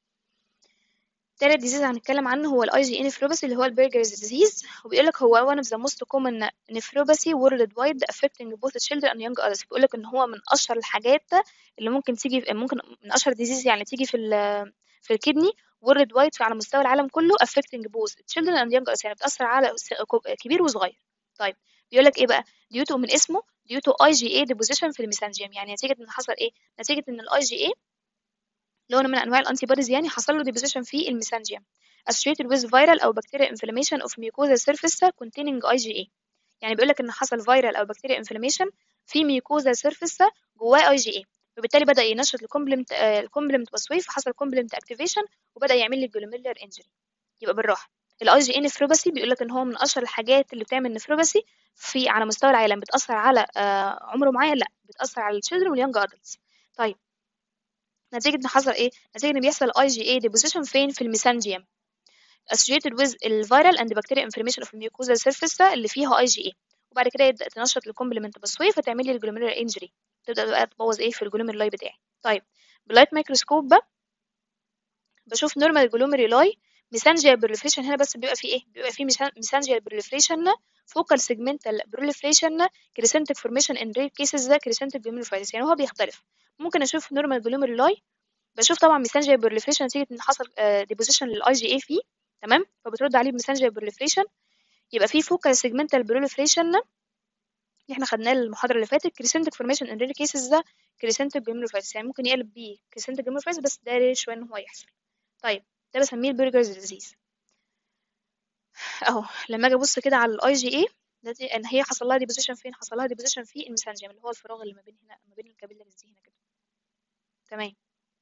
تالت ديزيز هنتكلم عنه هو الاي جي ان نفروباثي اللي هو البرجرز ديزيز وبيقول لك هو one of the most common nephropathy worldwide affecting both children and young adults بيقول لك ان هو من اشهر الحاجات اللي ممكن تيجي ممكن من اشهر ديزيز يعني تيجي في ال في الكدني world wide على مستوى العالم كله affecting both children and young adults يعني بتأثر على س- كبير وصغير طيب بيقول لك ايه بقى due to من اسمه due to IgA deposition في الميسنجيم يعني نتيجة ان حصل ايه نتيجة ان الاي جي اي اللي هو من انواع الانتي بوديز يعني حصل له deposition في الميسنجيم associated with viral او bacterial inflammation of mucosal surface containing IgA يعني بيقول لك ان حصل viral او bacterial inflammation في mucosal surface جواه IgA وبالتالي بدأ ينشط الكومبلمنت الكومبلمنت باسوي فحصل كومبلمنت اكتيفيشن وبدأ يعمل لي جلوميرولار انجري يبقى بالراحه الاي جي ان نفروباثي بيقول لك ان هو من اشهر الحاجات اللي بتعمل نفروباثي في على مستوى العالم بتاثر على آه، عمر معين لا بتاثر على الشيلدرن واليونج ادلتس طيب نتيجه ان حصل ايه نتيجه ان بيحصل اي جي اي ديبوزيشن فين في الميسانجيوم associated with الفيرال and bacterial inflammation of mucosal surface اللي فيها اي جي اي وبعد كده يبدا تنشط الكومبلمنت باسوي فتعمل لي الجلوميرولار انجري تبدا بقى تبوظ ايه في الجلوميرولاي بتاعي طيب باللايت مايكروسكوب بقى بشوف نورمال جلوميرولاي ميسانجيال بروليفريشن هنا بس بيبقى فيه ايه بيبقى فيه ميسانجيال بروليفريشن فوكال سيجمنتال بروليفريشن كريسنتك فورميشن ان رير كيسز ده كريسنتك جلوميرولايتس يعني هو بيختلف ممكن اشوف نورمال جلوميرولاي بشوف طبعا ميسانجيال بروليفريشن نتيجه ان حصل ديبوزيشن للاي جي اي فيه تمام فبترد عليه بميسانجيال بروليفريشن يبقى فيه فوكال سيجمنتال بروليفريشن اللي احنا خدناه المحاضره اللي فاتت كريسنتك فورميشن ان رير كيسز ده كريسنتك جلوميرولايتس يعني ممكن يقلب بيه كريسنتك جلوميرولايتس بس ده رير شويه ان هو يحصل طيب ده بسميه البرجرز ديزيز اهو لما اجي ابص كده على الاي جي اي ان هي حصل لها ديبوزيشن فين حصل لها ديبوزيشن في المسنجم اللي هو الفراغ اللي ما بين هنا ما بين الكابيلاريز دي هنا كده تمام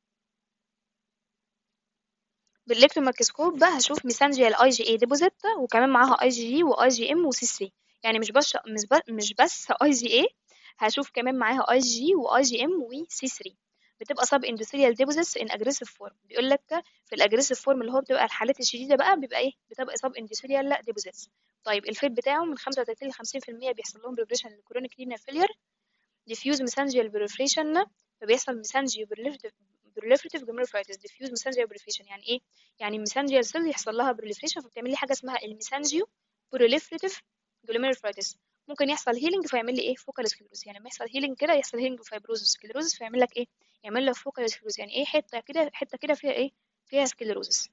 بالالكترون مايكروسكوب بقى هشوف ميسانجيال اي جي اي ديبوزيت وكمان معاها اي جي جي واي جي ام وسي 3 يعني مش بس مش بس مش بس اي جي اي هشوف كمان معاها اي جي واي جي ام وسي 3 بتبقى سب اندوثيريال ديبوزيتس ان اجريسيف فورم بيقول لك في الاجريسيف فورم اللي هو بتبقى الحالات الشديده بقى بيبقى ايه بتبقى سب اندوثيريال ديبوزيتس طيب الفيت بتاعه من 35 ل 50% بيحصل لهم بروجريشن للكرونيك رينال فيلير ديفيوز ميسانجيال بروليفريشن فبيحصل ميسانجيو بروليفريتيف جلوميرولايتس ديفيوز ميسانجيال بروليفريشن يعني ايه يعني ميسانجيال سيل يحصل لها بروليفريشن فبتعمل لي حاجه اسمها الميسانجيو بروليفريتيف جلوميرولايتس ممكن يحصل هيلينج فيعمل لي ايه فوكال سكليروز يعني لما يحصل هيلينج كده يحصل هيلينج فايبروز سكليروز فيعمل لك ايه يعمل لك فوكال سكليروز يعني ايه حته كده حته كده فيها ايه فيها سكليروزس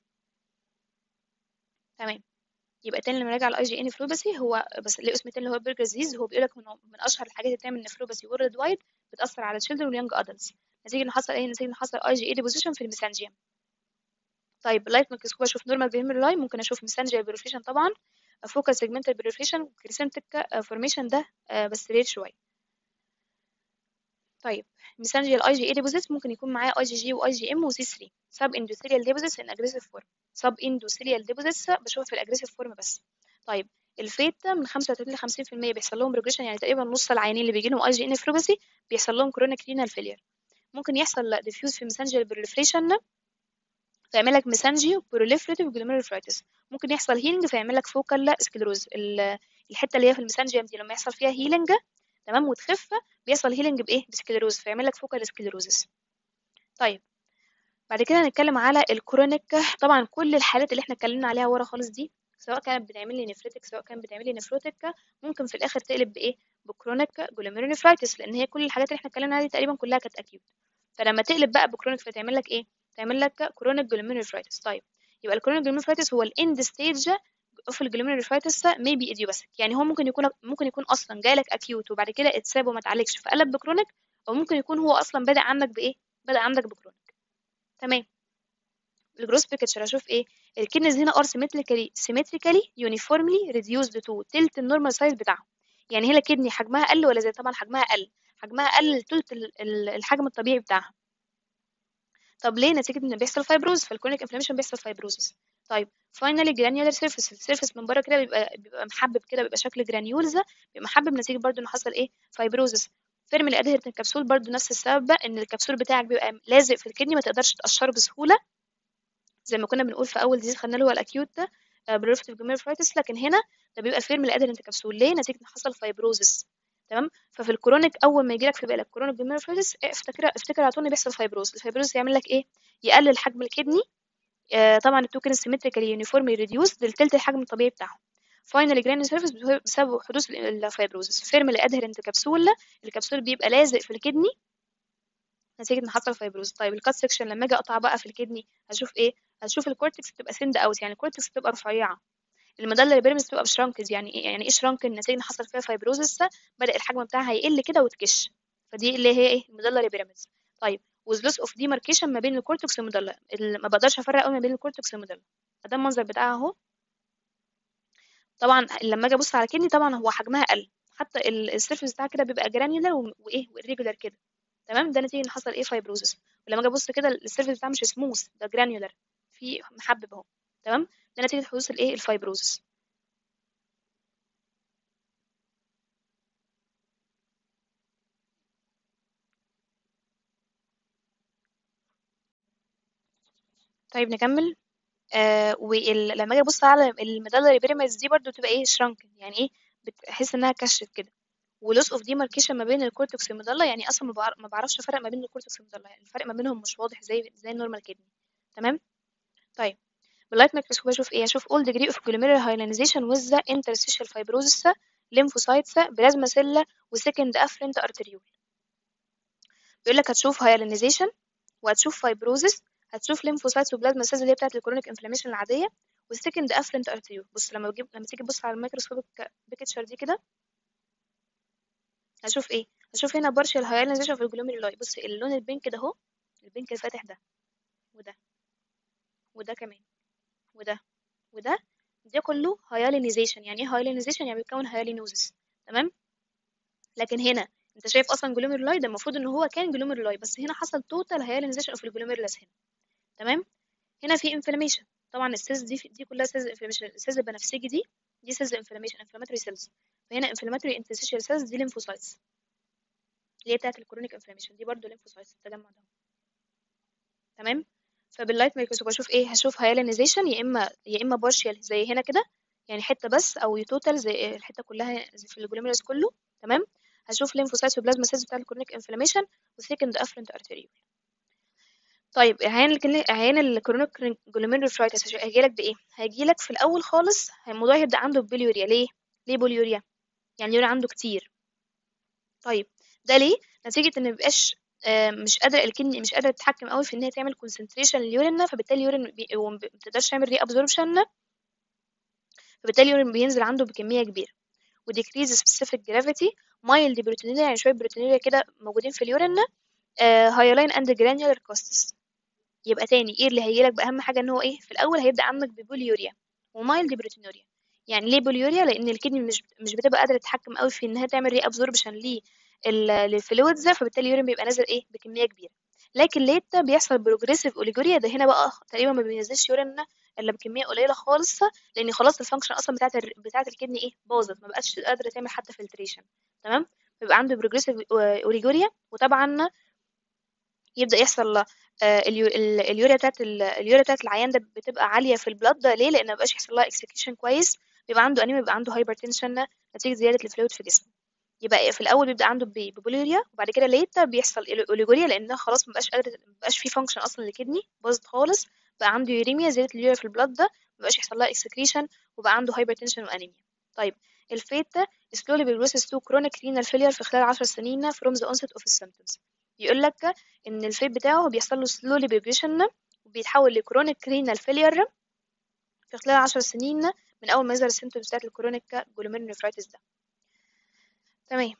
تمام يبقى تاني لما نراجع الاي جي ان نفروباثي هو بس ليه اسم تاني اللي هو البرجر ديزيز هو بيقول لك من, من اشهر الحاجات اللي بتعمل نفروباثي وورلد وايد بتاثر على الشيلدرن واليونج ادلتس نتيجه ان حصل ايه نتيجه ان حصل اي جي اي ديبوزيشن في الميسانجيوم طيب لايت مايكروسكوب اشوف نورمال بيرميلاي ممكن اشوف ميسانجيال بريفريشن طبعا فوكال سيجمنتال بريفريشن كريسنتك فورميشن ده بس رير شويه طيب ميسانجيال اي جي اي ديبوزيت ممكن يكون معاه اي جي جي واي جي ام وسي 3 سب اندوثيريال ديبوزيتس ان اجريسيف فورم سب اندوثيريال ديبوزيتس بشوفها في الاجريسيف فورم بس طيب الفيت من 35 ل 50% بيحصل لهم ريجريشن يعني تقريبا نص العيانين اللي بيجي لهم اي جي ان نفروباثي بيحصل لهم كرونيك رينال فيلير ممكن يحصل ديفيوز في ميسانجيال بروليفريشن فيعمل لك ميسانجيو بروليفريتيف جلوميرولايتس ممكن يحصل هيلينج فيعمل لك فوكال سكلروز الحته اللي هي في الميسانجيوم دي لما يحصل فيها هيلينج تمام وتخف بيحصل هيلينج بايه بسكلروز فيعمل لك فوكال سكلروزس طيب بعد كده هنتكلم على الكرونيك طبعا كل الحالات اللي احنا اتكلمنا عليها ورا خالص دي سواء كانت بتعمل لي نفرتك سواء كانت بتعمل لي نفروتك ممكن في الاخر تقلب بايه بكرونيك جلوميرونيفرايتس لان هي كل الحاجات اللي احنا اتكلمنا عليها دي تقريبا كلها كانت اكيوت فلما تقلب بقى بكرونيك فتعمل لك ايه تعمل لك كرونيك جلوميرونيفرايتس طيب يبقى الكرونيك جلوميرونيفرايتس هو الاند ستيج اوف الجلوميرونيفرايتس ميبي ايديوباثيك يعني هو ممكن يكون ممكن يكون اصلا جالك اكيوت وبعد كده اتساب وما اتعالجش فقلب بكرونيك او ممكن يكون هو اصلا بادئ عندك بايه بادئ عندك بكرونيك تمام الجروس بيكتشر اشوف ايه الكدنز هنا ار سيمتريكالي سيمتريكالي يونيفورملي ريديوسد تو تلت النورمال سايز بتاعهم يعني هنا الكدني حجمها قل ولا زي طبعا حجمها قل حجمها قل لتلت الحجم الطبيعي بتاعها طب ليه نتيجه ان بيحصل فايبروز فالكونيك انفلاميشن بيحصل فايبروزس طيب فاينلي جرانيولار سيرفيس السيرفيس من بره كده بيبقى بيبقى محبب كده بيبقى شكل جرانيولز بيبقى محبب نتيجه برضو ان حصل ايه فايبروزس فيرملي ادهرت الكبسول برضو نفس السبب ان الكبسول بتاعك بيبقى لازق في الكدني ما تقدرش تقشره بسهوله زي ما كنا بنقول في اول ديزيز خدنا له هو الاكيوت بريفتيف جلوميرفرايتس لكن هنا ده بيبقى فيرملي ادهرت الكبسول ليه نتيجه ان حصل فايبروزس تمام ففي الكرونيك اول ما يجيلك في بالك كرونيك جلوميرفرايتس افتكر افتكر على طول ان بيحصل فايبروز الفايبروز يعمل لك ايه يقلل حجم الكدني آه طبعا التوكن سيمتريكالي يونيفورمي ريديوس للتلت الحجم الطبيعي بتاعهم فاينل جراني سيرفيس بسبب حدوث الفايبروزس فيرملي ادهرنت كبسول الكبسول بيبقى لازق في الكدني نتيجه ان حصل فايبروز طيب الكات سكشن لما اجي اقطع بقى في الكدني هشوف ايه هشوف الكورتكس بتبقى سند اوت يعني الكورتكس بتبقى رفيعه المدلة بيرمز بتبقى بشرانكز يعني ايه يعني ايه شرانكن نتيجه ان حصل فيها فايبروزس بدا الحجم بتاعها يقل كده وتكش فدي اللي هي ايه المدلة بيرمز طيب وزلوس اوف ديماركيشن ما بين الكورتكس والمدلة ما بقدرش افرق قوي ما بين الكورتكس والمدلة ده المنظر بتاعها اهو طبعا لما اجي ابص على كدني طبعا هو حجمها قل حتى السيرفيس بتاعها كده بيبقى جرانيولار وايه والريجولار كده تمام ده نتيجه ان حصل ايه فايبروزس ولما اجي ابص كده السيرفيس بتاعها مش سموث ده جرانيولار في محبب اهو تمام ده نتيجه حدوث الايه الفايبروزس طيب نكمل آه ولما اجي ابص على الميدالري بيراميدز دي برضو بتبقى ايه شرانك يعني ايه بتحس انها كشت كده ولوس اوف ديماركيشن ما بين الكورتكس والميدالا يعني اصلا ما بعرفش افرق ما بين الكورتكس والميدالا يعني الفرق ما بينهم مش واضح زي زي النورمال كدني تمام طيب باللايت مايكروسكوب اشوف ايه اشوف all degree of glomerular hyalinization with the interstitial fibrosis lymphocytes بلازما سيلا وسكند افرنت ارتريول بيقول لك هتشوف هايلينيزيشن وهتشوف فايبروزس هتشوف ليمفوسايتس وبلازما سيلز اللي هي بتاعت الكرونيك انفلاميشن العاديه والسكند افرنت ارتريول بص لما بجيب لما تيجي تبص على الميكروسكوب بيكتشر دي كده هشوف ايه هشوف هنا بارشال هايلينيزيشن في الجلوميرولاي بص اللون البينك ده اهو البينك الفاتح ده وده وده كمان وده وده ده كله هايلينيزيشن يعني ايه هايلينيزيشن يعني بيكون هايلينوزس تمام لكن هنا انت شايف اصلا جلوميرولاي ده المفروض ان هو كان جلوميرولاي بس هنا حصل توتال هايلينيزيشن في الجلوميرولاس هنا تمام هنا في انفلاميشن طبعا السيلز دي دي كلها سيلز انفلاميشن السيلز البنفسجي دي دي سيلز انفلاميشن انفلاماتوري سيلز فهنا انفلاماتوري انترستيشال سيلز دي ليمفوسايتس اللي هي بتاعت الكرونيك انفلاميشن دي برضو ليمفوسايتس التجمع ده تمام فباللايت مايكروسكوب اشوف ايه هشوف هايلينيزيشن يا اما يا اما بارشال زي هنا كده يعني حته بس او توتال زي الحته كلها زي في الجلوميرولاس كله تمام هشوف ليمفوسايتس وبلازما سيلز بتاع الكرونيك انفلاميشن وسيكند افرنت ارتريول طيب عيان عيان الكرونيك جلوميرولوفرايتس هيجيلك بايه هيجيلك في الاول خالص الموضوع هيبدا عنده ببوليوريا ليه ليه بوليوريا يعني اليوريا عنده كتير طيب ده ليه نتيجه ان مبيبقاش مش قادره الكدني مش قادره تتحكم قوي في ان هي تعمل كونسنتريشن لليورين فبالتالي اليورين ما بتقدرش تعمل ري ابزوربشن فبالتالي اليورين بينزل عنده بكميه كبيره وديكريز سبيسيفيك جرافيتي مايلد بروتينوريا يعني شويه بروتينوريا كده موجودين في اليورين هايلاين اند جرانيولار كوستس يبقى تاني ايه اللي هيجيلك باهم حاجه ان هو ايه في الاول هيبدا عندك ببوليوريا ومايلد بروتينوريا يعني ليه بوليوريا لان الكدني مش مش بتبقى قادره تتحكم قوي في انها تعمل ري ابزوربشن ليه للفلويدز فبالتالي اليورين بيبقى نازل ايه بكميه كبيره لكن ليتا بيحصل بروجريسيف اوليجوريا ده هنا بقى تقريبا ما بينزلش يورين الا بكميه قليله خالص لان خلاص الفانكشن اصلا بتاعه بتاعه الكدني ايه باظت ما بقتش قادره تعمل حتى فلتريشن تمام بيبقى عنده بروجريسيف اوليجوريا وطبعا يبدا يحصل اليوريا بتاعت اليوريا بتاعت العيان ده بتبقى عاليه في البلاد ده ليه لان مبقاش يحصل لها اكسكريشن كويس بيبقى عنده انيميا بيبقى عنده هايبرتنشن نتيجه زياده الفلويد في جسمه يبقى في الاول بيبدا عنده بي- ببوليوريا وبعد كده ليتا بيحصل اوليجوريا لانها خلاص مبقاش قادر مبقاش في فانكشن اصلا للكدني باظت خالص بقى عنده يوريميا زياده اليوريا في البلاد ده مبقاش يحصل لها اكسكريشن وبقى عنده هايبرتنشن وانيميا طيب الفيتا slowly progresses to chronic renal failure في خلال 10 سنين from the onset of the symptoms يقول لك ان الفيت بتاعه بيحصل له slowly progression وبيتحول لكرونيك renal failure في خلال 10 سنين من اول ما يظهر السيمتومز بتاعت الكرونيك جلوميرونيفرايتس ده تمام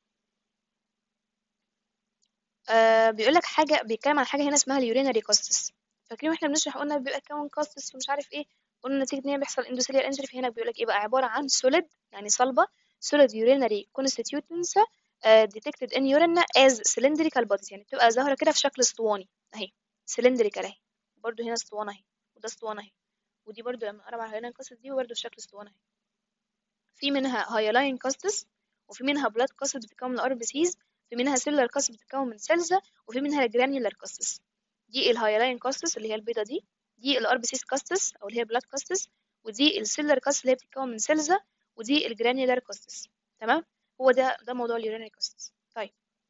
آه بيقول لك حاجه بيتكلم عن حاجه هنا اسمها اليورينري كاستس فاكرين واحنا بنشرح قلنا بيبقى كون كاستس ومش عارف ايه قلنا نتيجه ان هي بيحصل اندوثيليال انجري فهنا بيقول لك ايه بقى عباره عن solid يعني صلبه solid urinary constituents uh, detected in urine as cylindrical bodies يعني بتبقى ظاهره كده في شكل اسطواني اهي cylindrical اهي برضو هنا اسطوانه اهي وده اسطوانه اهي ودي برضو لما اقرب على الهيلاين كاستس دي برضو في شكل اسطوانه اهي في منها هايلاين كاستس وفي منها بلاد كاستس بتتكون من ار بي سيز في منها سيلولار كاستس بتتكون من سيلز وفي منها جرانيولار كاستس دي الهايلاين كاستس اللي هي البيضه دي دي الار بي سيز كاستس او اللي هي بلاد كاستس ودي السيلولار كاستس اللي هي بتتكون من سيلز ودي الجرانيولار كاستس تمام هو ده ده موضوع اليورينري كاستس طيب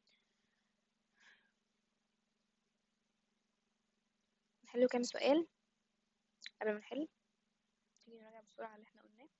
نحل كام سؤال قبل ما نحل تيجي نراجع بسرعه اللي احنا قلناه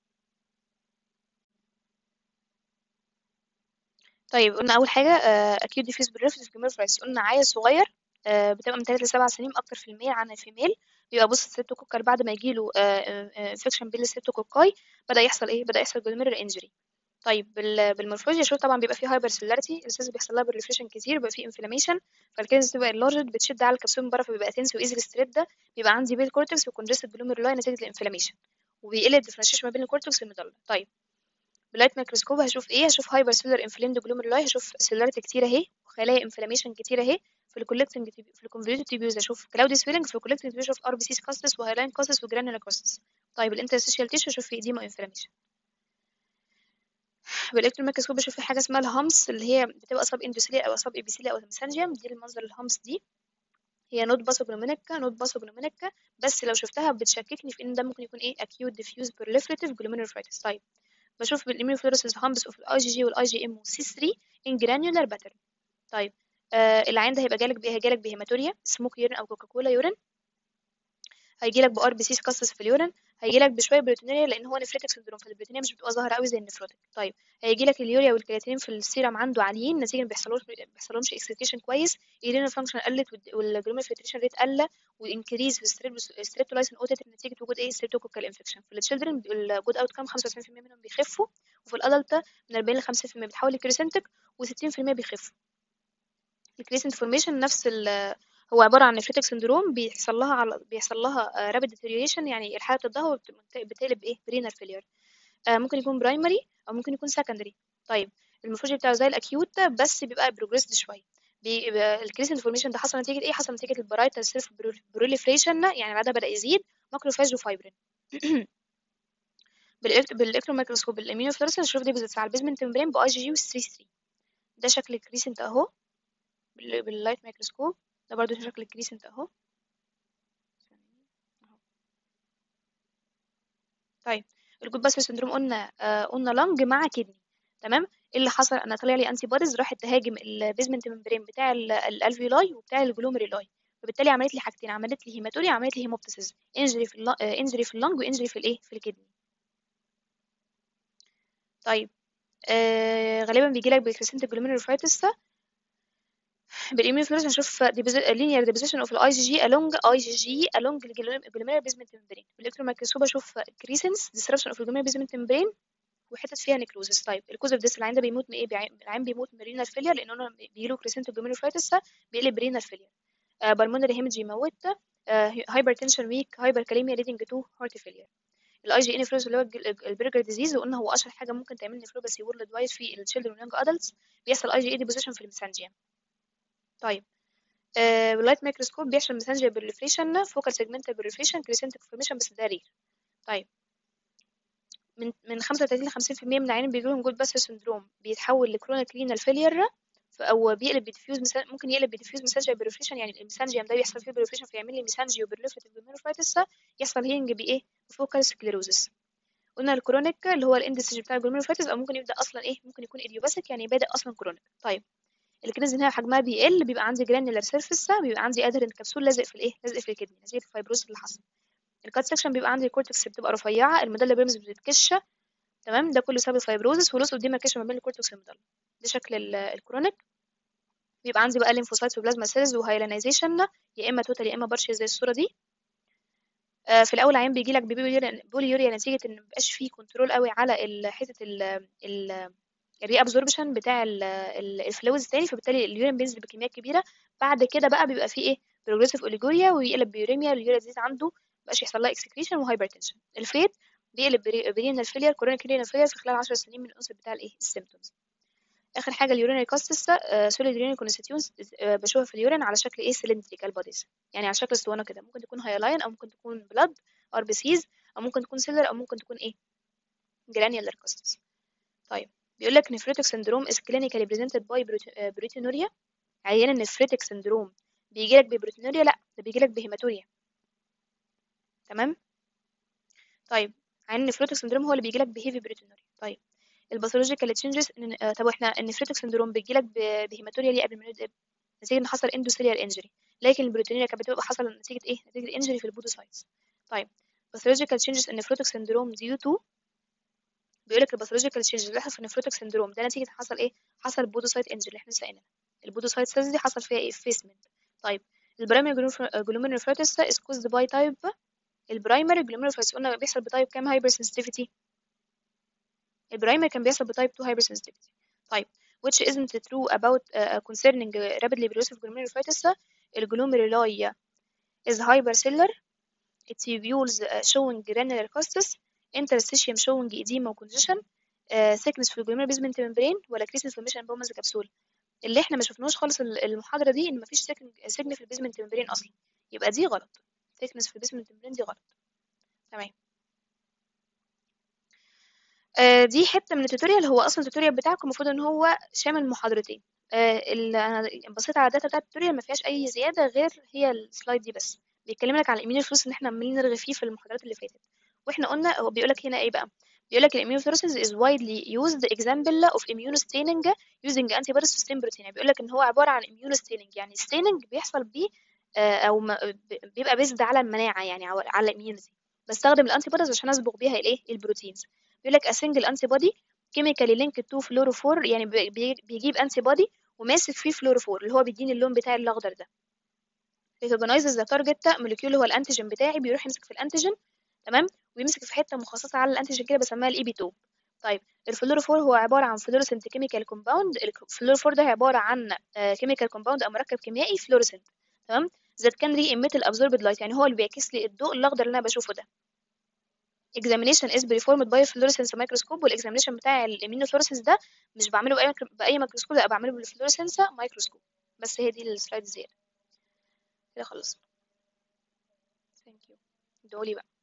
طيب قلنا اول حاجه اكيوت ديفيوز بالريفلكس جلوميرفرايتس قلنا عيل صغير آه، بتبقى من 3 ل 7 سنين اكتر في الميل عن الفيميل بيبقى بص السيبتوكوكال بعد ما يجيله انفكشن بين السيبتوكوكاي بدا يحصل ايه بدا يحصل جلوميرال انجري طيب بال- بالمورفولوجيا شو طبعا بيبقى فيه هايبر سيلاريتي السيلز بيحصل لها بريفريشن كتير بيبقى فيه انفلاميشن فالكيس بتبقى اللارجد بتشد على الكبسول من بره فبيبقى تنس وايزي ستريب ده بيبقى عندي بيل كورتكس وكونجستد جلوميرولاي نتيجه الانفلاميشن وبيقل الديفرنشيشن ما بين الكورتكس والميدالا طيب باللايت ميكروسكوب هشوف ايه هشوف هايبر سيلر انفليمد جلوميرولاي هشوف سيلاريتي كتير اهي وخلايا انفلاميشن كتير اهي في الكولكتنج في الكونفوليوتد تيبيوز اشوف كلاودي سويلنج في الكولكتنج تيبيوز اشوف ار بي سيس كاستس وهايلاين كاستس وجرانولا كاستس طيب الانترستيشال تيشو اشوف في ايديما انفلاميشن بالالكترون ميكروسكوب بشوف في حاجه اسمها الهامس اللي هي بتبقى سب اندوسيليا او سب ابيسيليا او ميسانجيوم دي المنظر الهامس دي هي نوت باسوجلومينيكا نوت باسوجلومينيكا بس لو شفتها بتشككني في ان ده ممكن يكون ايه اكيوت ديفيوز بروليفريتيف جلوميرولوفرايتس طيب بشوف بالاميونوفلوريسنس هامبس اوف الاي جي جي والاي جي ام والسي 3 ان جرانيولار باترن طيب آه العين ده هيبقى جالك بايه هيجيلك بهيماتوريا سموك يورين او كوكاكولا يورين هيجيلك بار بي سيس كاستس في اليورين هيجيلك بشويه بروتينوريا لان هو نفريتك سندروم فالبروتينوريا مش بتبقى ظاهره قوي زي النفروتك طيب هيجيلك اليوريا والكرياتين في السيرم عنده عاليين نتيجه ما بيحصلوش بيحصلهمش اكسكريشن كويس اليورين فانكشن قلت والجلومير فلتريشن ريت قل وانكريز في ستريبتولايسين اوتيت نتيجه وجود ايه ستريبتوكوكال انفكشن في التشيلدرن الجود اوت كام 95% منهم بيخفوا وفي الادلت من 40 ل 50% بتحول لكريسنتك و60% بيخفوا الكريسنت فورميشن نفس ال هو عبارة عن نفريتك سندروم بيحصل لها على بيحصل لها رابيد ديتيريوريشن يعني الحالة بتتدهور بتقلب ايه برينال فيلير ممكن يكون برايمري او ممكن يكون سكندري طيب المورفولوجي بتاعه زي الاكيوت بس بيبقى بروجريسد شويه الكريسنت فورميشن ده حصل نتيجه ايه حصل نتيجه البرايتال سيلف بروليفريشن يعني العدد بدا يزيد ماكروفاج وفايبرين بالالكترون ميكروسكوب الاميونوفلورسنس شوف ديبوزيتس على البيزمنت ممبرين باي جي جي و 3 3 ده شكل الكريسنت اهو باللايت ميكروسكوب ده برضو شكل الكريسنت اهو طيب الجود باستر سندروم قلنا آه قلنا لنج مع كدني تمام ايه اللي حصل انا طلع لي انتي بوديز راحت تهاجم البيزمنت ممبرين بتاع الالفيولاي وبتاع الجلوميرولاي فبالتالي عملت لي حاجتين عملت لي هيماتوريا عملت لي هيموبتسيس انجري في اللنج انجري في اللنج وانجري في الايه في الكدني طيب آه غالبا بيجي لك بالكريسنت جلوميرولوفرايتس بالإيميونوفلوريسنس نشوف لينير ديبوزيشن اوف الاي جي جي along اي جي جي along الجلوميرال بيزمنت ممبرين بالالكترون ميكروسكوب اشوف كريسنس ديسربشن اوف الجلوميرال بيزمنت ممبرين وحتت فيها نيكروزس طيب الكوز اوف ديس العين ده بيموت من ايه العين بيموت من رينال فيلير لان هو بيجيله كريسنت جلوميرولوفرايتس بيقلب رينال فيلير بالمونري هيمج يموت هايبرتنشن ويك هايبر كاليميا ليدنج تو هارت فيلير الاي جي ان فلوز اللي هو البرجر ديزيز وقلنا هو اشهر حاجه ممكن تعمل نفروباسي وورلد وايد في التشيلدرن واليونج ادلتس بيحصل اي جي اي ديبوزيشن في الميسانجيم طيب باللايت uh, ميكروسكوب بيحصل ميسنجر بريفريشن فوكال سيجمنتال بريفريشن كريسنتك فورميشن بس ده رير طيب من من 35 ل 50% من العيانين بيجي لهم جود باستر سندروم بيتحول لكرونيك رينال فيلير او بيقلب بديفيوز مسا... ممكن يقلب بديفيوز ميسنجر بريفريشن يعني الميسنجيوم ده بيحصل فيه بريفريشن فيعمل لي ميسنجيو بريفريتيف جلوميروفرايتس يحصل هيلينج بايه بفوكال سكليروزس قلنا الكرونيك اللي هو الاند ستيج بتاع الجلوميرولوفايتس او ممكن يبدا اصلا ايه ممكن يكون ايديوباثيك يعني بادئ اصلا كرونيك طيب الكنز هنا حجمها بيقل بيبقى عندي جرانيولار سيرفيس بيبقى عندي ادهرنت كبسول لازق في الايه لازق في الكدني نتيجه الفايبروز اللي حصل الكات سكشن بيبقى عندي الكورتكس بتبقى رفيعه الميدالا بيرمز بتتكش تمام ده كله سبب فايبروزس ولوس ديماركيشن ما بين الكورتكس والميدالا ده شكل الكرونيك بيبقى عندي بقى ليمفوسايتس وبلازما سيلز وهايلانيزيشن يا اما توتال يا اما بارشل زي الصوره دي آه في الاول عيان بيجي لك بوليوريا نتيجه ان مبقاش فيه كنترول قوي على حته ال ال الري ابزوربشن بتاع الفلويدز تاني فبالتالي اليورين بينزل بكميات كبيره بعد كده بقى بيبقى فيه ايه بروجريسيف اوليجوريا ويقلب بيوريميا اليوريا تزيد عنده مبقاش يحصل لها اكسكريشن وهايبرتنشن الفيت بيقلب برينال فيلير كورونيك رينال فيلير في خلال 10 سنين من الانصب بتاع الايه السيمبتومز اخر حاجه اليورينري كاستس سوليد يورين كونستيتيونز بشوفها في اليورين على شكل ايه سيلندريكال بوديز يعني على شكل اسطوانه كده ممكن تكون هايلاين او ممكن تكون بلاد ار بي سيز او ممكن تكون سيلر او ممكن تكون ايه جرانيولار كاستس طيب بيقول لك نفريتك سندروم is clinically presented by بروتينوريا عيان النفريتك سندروم بيجي لك ببروتينوريا لا ده بيجي لك بهيماتوريا تمام طيب عيان النفريتك سندروم هو اللي بيجي لك بهيفي بروتينوريا طيب الباثولوجيكال تشينجز طب احنا النفريتك سندروم بيجي لك بهيماتوريا ليه قبل ما نبدا نتيجه ان حصل اندوثيليال انجري لكن البروتينوريا كانت بتبقى حصل نتيجه ايه نتيجه انجري في البودوسايتس طيب باثولوجيكال تشينجز النفريتك سندروم ديو تو بيقول لك الباثولوجيكال تشينج اللي حصل في النفروتك سندروم ده نتيجه حصل ايه حصل بودوسايت انجري اللي احنا لسه قايلينها البودوسايت سيلز دي حصل فيها ايه فيسمنت طيب البرايمري جلوميرولوفرايتس is caused by type البرايمري جلوميرولوفرايتس قلنا بيحصل بتايب كام هايبر سنسيتيفيتي البرايمري كان بيحصل بتايب 2 هايبر سنسيتيفيتي طيب which isn't true about uh, concerning rapidly progressive glomerulonephritis الجلوميرولاي is hypercellular it tubules uh, showing granular custis interstitium showing edema وcongestion uh, thickness في الجلوميرال بيزمنت ممبرين ولا كريس انفلاميشن بومز كبسول اللي احنا ما شفناهوش خالص المحاضره دي ان مفيش سجن في البيزمنت ممبرين اصلا يبقى دي غلط thickness في البيزمنت ممبرين دي غلط تمام آه دي حته من التوتوريال هو اصلا التوتوريال بتاعكم المفروض ان هو شامل محاضرتين آه انا بصيت على الداتا بتاعت التوتوريال ما فيهاش اي زياده غير هي السلايد دي بس بيتكلم لك على الاميونوفلوس ان احنا عمالين نرغي فيه في المحاضرات اللي فاتت واحنا قلنا هو بيقول لك هنا ايه بقى بيقول لك الاميونوفلوسز is widely used example of immunostaining using antibodies to stain protein بيقول لك ان هو عباره عن immunostaining يعني staining بيحصل بيه او بيبقى بيزد على المناعه يعني على الاميونيتي بستخدم الانتي بوديز عشان اسبق بيها الايه البروتينز بيقول لك a single antibody chemically linked to fluorophore يعني بيجيب انتي بودي وماسك فيه فلوروفور اللي هو بيديني اللون بتاعي الاخضر ده recognizes the target molecule هو الانتيجين بتاعي بيروح يمسك في الانتيجين تمام ويمسك في حته مخصصه على الانتيجين كده بسميها الايبيتوب طيب الفلوروفور هو عباره عن فلورسنت كيميكال كومباوند الفلوروفور ده عباره عن كيميكال كومباوند او مركب كيميائي فلورسنت تمام that can re-emit الابزوربد لايت يعني هو اللي بيعكس لي الضوء الاخضر اللي انا بشوفه ده examination is performed by fluorescence microscope والاكزامينيشن بتاع الامينوفلورسنس ده مش بعمله باي باي ميكروسكوب لا بعمله بالفلورسنس مايكروسكوب بس هي دي السلايد زياده كده خلصنا ثانك يو ادعوا لي بقى